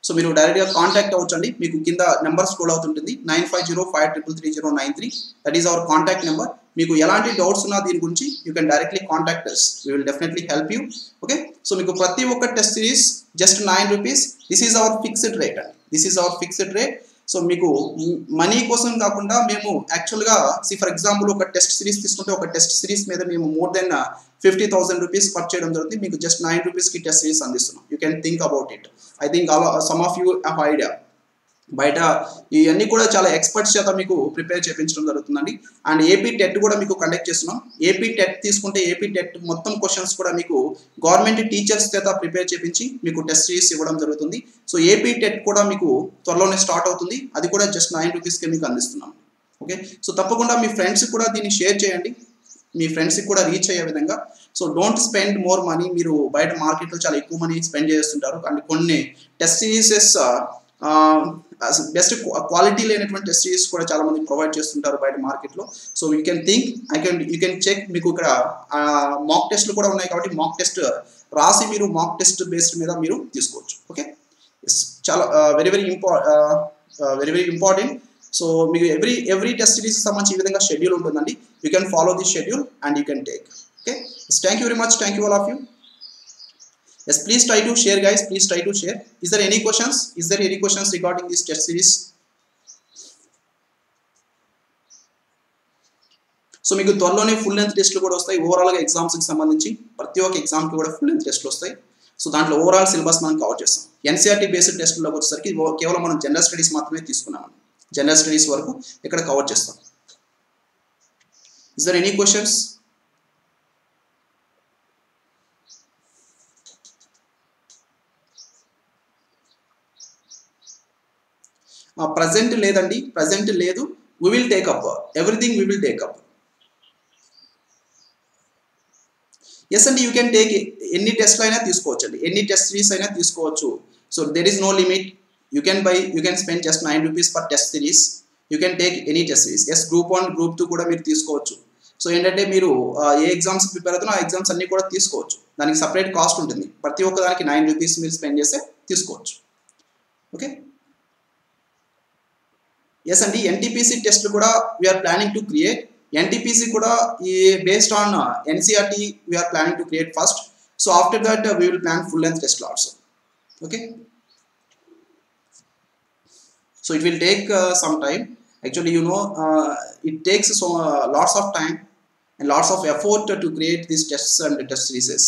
సో మీరు డైరెక్ట్గా కాంటాక్ట్ అవ్వచ్చండి మీకు కింద నెంబర్ స్క్రోల్ అవుతుంటుంది nine five zero five triple three zero nine three that is our contact number మీకు ఎలాంటి డౌట్స్ ఉన్నా దీని గురించి you can directly contact us we will definitely help you okay so మీకు ప్రతి ఒక్క test series just nine rupees this is our fixed rate అండి this is our fixed rate so మీకు మనీ కోసం కాకుండా మేము యాక్చువల్గా సి ఫర్ ఎగ్జాంపుల్ ఒక టెస్ట్ సిరీస్ తీసుకుంటే ఒక టెస్ట్ సిరీస్ మీద మేము more than fifty thousand rupees ఖర్చు చేయడం జరుగుతుంది మీకు జస్ట్ నైన్ రూపీస్కి టెస్ట్ సిరీస్ అందిస్తున్నాం you can think about it I think some of you have idea బయట ఇవన్నీ కూడా చాలా ఎక్స్పర్ట్స్ చేత మీకు ప్రిపేర్ చేయించడం జరుగుతుందండి అండ్ ఏపీ టెట్ కూడా మీకు కండక్ట్ చేస్తున్నాం ఏపీ టెట్ తీసుకుంటే ఏపీ టెట్ మొత్తం క్వశ్చన్స్ కూడా మీకు గవర్నమెంట్ టీచర్స్ చేత ప్రిపేర్ చేయించి మీకు టెస్ట్ సిరీస్ ఇవ్వడం జరుగుతుంది సో ఏపీ టెట్ కూడా మీకు త్వరలోనే స్టార్ట్ అవుతుంది అది కూడా జస్ట్ నైన్ రూపీస్కి మీకు అందిస్తున్నాం ఓకే సో తప్పకుండా మీ ఫ్రెండ్స్ కూడా దీన్ని షేర్ చేయండి మీ ఫ్రెండ్స్కి కూడా రీచ్ అయ్యే విధంగా so don't spend more money మీరు బయట మార్కెట్లో చాలా ఎక్కువ మనీ స్పెండ్ చేస్తుంటారు అండ్ కొన్ని టెస్ట్ సిరీసెస్ బెస్ట్ క్వాలిటీ లేనటువంటి టెస్ట్ సిరీస్ కూడా చాలా మంది ప్రొవైడ్ చేస్తుంటారు బయట మార్కెట్లో so you can think I can you can check మీకు ఇక్కడ మాక్ టెస్ట్లు కూడా ఉన్నాయి కాబట్టి మాక్ టెస్ట్ రాసి మీరు మాక్ టెస్ట్ బేస్డ్ మీద మీరు తీసుకోవచ్చు ఓకే చాలా వెరీ వెరీ ఇంపా వెరీ వెరీ ఇంపార్టెంట్ సో మీకు ఎవ్రీ ఎవ్రీ టెస్ట్ సిరీస్ సంబంధించి ఈ విధంగా షెడ్యూల్ ఉంటుందండి you can follow this schedule and you can take okay thank you very much thank you all of you yes please try to share guys please try to share is there any questions is there any questions regarding this test series so మీకు త్వరలోనే ఫుల్ లెంత్ టెస్ట్లు కూడా వస్తాయి ఓవరాల్గా ఎగ్జామ్స్కి సంబంధించి ప్రతి ఒక్క ఎగ్జామ్కి కూడా ఫుల్ లెంత్ టెస్ట్లు వస్తాయి సో దాంట్లో ఓవరాల్ సిలబస్ మనం కవర్ చేస్తాం ఎన్సీఆర్టీ బేస్డ్ టెస్ట్లోకి వచ్చేసరికి కేవలం మనం జనరల్ స్టడీస్ మాత్రమే తీసుకున్నాం జనరల్ స్టడీస్ వరకు ఇక్కడ కవర్ చేస్తాం is there any questions present లేదండి ప్రజెంట్ లేదు we will take up everything we will take up yes అండి యూ కెన్ టేక్ ఎన్ని టెస్ట్లు అయినా తీసుకోవచ్చు అండి ఎన్ని టెస్ట్ సిరీస్ అయినా తీసుకోవచ్చు so there is no limit you can buy you can spend just nine rupees per test series you can take any test series yes group one group two కూడా మీరు తీసుకోవచ్చు సో ఏంటంటే మీరు ఏ ఎగ్జామ్స్ ప్రిపేర్ అవుతున్నా ఆ ఎగ్జామ్స్ అన్ని కూడా తీసుకోవచ్చు దానికి సపరేట్ కాస్ట్ ఉంటుంది ప్రతి ఒక్క దానికి నైన్ రూపీస్ మీరు స్పెండ్ చేస్తే తీసుకోవచ్చు ఓకే ఎస్ అండి ఎన్టీపీసీ టెస్ట్ కూడా we're planning to create NTPC కూడా ఈ based on NCERT we're planning to create first so after that we will plan full length test also okay so it will take some time actually you know uh, it takes so uh, lots of time and lots of effort to create these tests and test series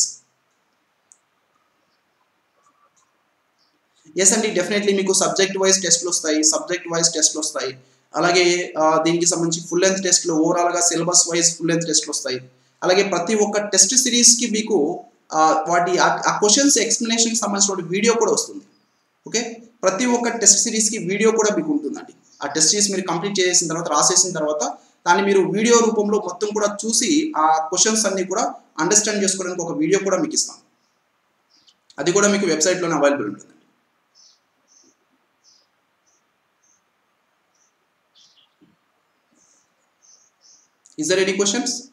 yes అండి డెఫినెట్లీ మీకు సబ్జెక్ట్ వైజ్ టెస్ట్లు వస్తాయి సబ్జెక్ట్ వైజ్ టెస్ట్లు వస్తాయి అలాగే దీనికి సంబంధించి ఫుల్ లెంత్ టెస్ట్లు ఓవరాల్గా సిలబస్ వైజ్ ఫుల్ లెంత్ టెస్ట్లు వస్తాయి అలాగే ప్రతి ఒక్క టెస్ట్ సిరీస్కి మీకు వాటి ఆ క్వశ్చన్స్ ఎక్స్ప్లెనేషన్కి సంబంధించిన వీడియో కూడా వస్తుంది ఓకే ప్రతి ఒక్క టెస్ట్ సిరీస్కి వీడియో కూడా మీకు ఉంటుందండి ఆ టెస్ట్ సిరీస్ మీరు కంప్లీట్ చేసిన తర్వాత రాసేసిన తర్వాత దాన్ని మీరు వీడియో రూపంలో మొత్తం కూడా చూసి ఆ క్వశ్చన్స్ అన్ని కూడా అండర్స్టాండ్ చేసుకోవడానికి ఒక వీడియో కూడా మీకు ఇస్తాం అది కూడా మీకు వెబ్సైట్లోనే అవైలబుల్ ఉంటుంది Is there any questions?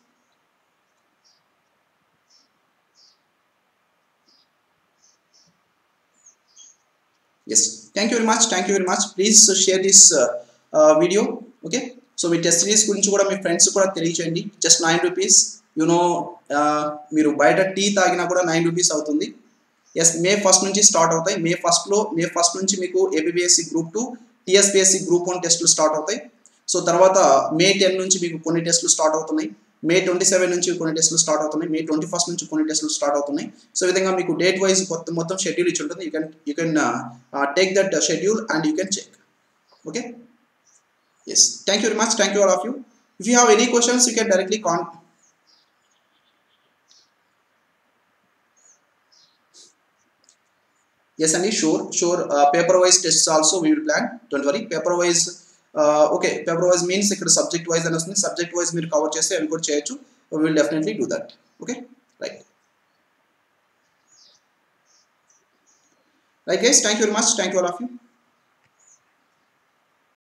Yes. Thank you very much. Thank you very much. Please share this uh, uh, video. Okay. So మీ టెస్ట్ సిరీస్ గురించి కూడా మీ ఫ్రెండ్స్ కూడా తెలియచేయండి జస్ట్ నైన్ రూపీస్ యూనో మీరు బయట టీ తాగినా కూడా నైన్ రూపీస్ అవుతుంది ఎస్ మే ఫస్ట్ నుంచి స్టార్ట్ అవుతాయి మే ఫస్ట్లో మే ఫస్ట్ నుంచి మీకు APSC group two TSPSC group one టెస్టులు స్టార్ట్ అవుతాయి సో తర్వాత మే టెన్ నుంచి మీకు కొన్ని టెస్టులు స్టార్ట్ అవుతున్నాయి మే ట్వంటీ సెవెన్ నుంచి కొన్ని టెస్టులు స్టార్ట్ అవుతున్నాయి మే ట్వంటీ ఫస్ట్ నుంచి కొన్ని టెస్టులు స్టార్ట్ అవుతున్నాయి సో ఈ విధంగా మీకు డేట్ వైజ్ కొత్త మొత్తం షెడ్యూల్ ఇచ్చి ఉంటుంది you can you can take that schedule and you can check okay yes thank you very much thank you all of you if you have any questions you can directly కాన్ yes and sure sure uh, paper wise tests also we will plan don't worry paper wise okay paper wise means ఇక్కడ సబ్జెక్ట్ వైజ్ అని వస్తుంది సబ్జెక్ట్ వైజ్ మీరు కవర్ చేస్తే అవి కూడా చేయొచ్చు will definitely do that okay right right guys thank you very much thank you all of you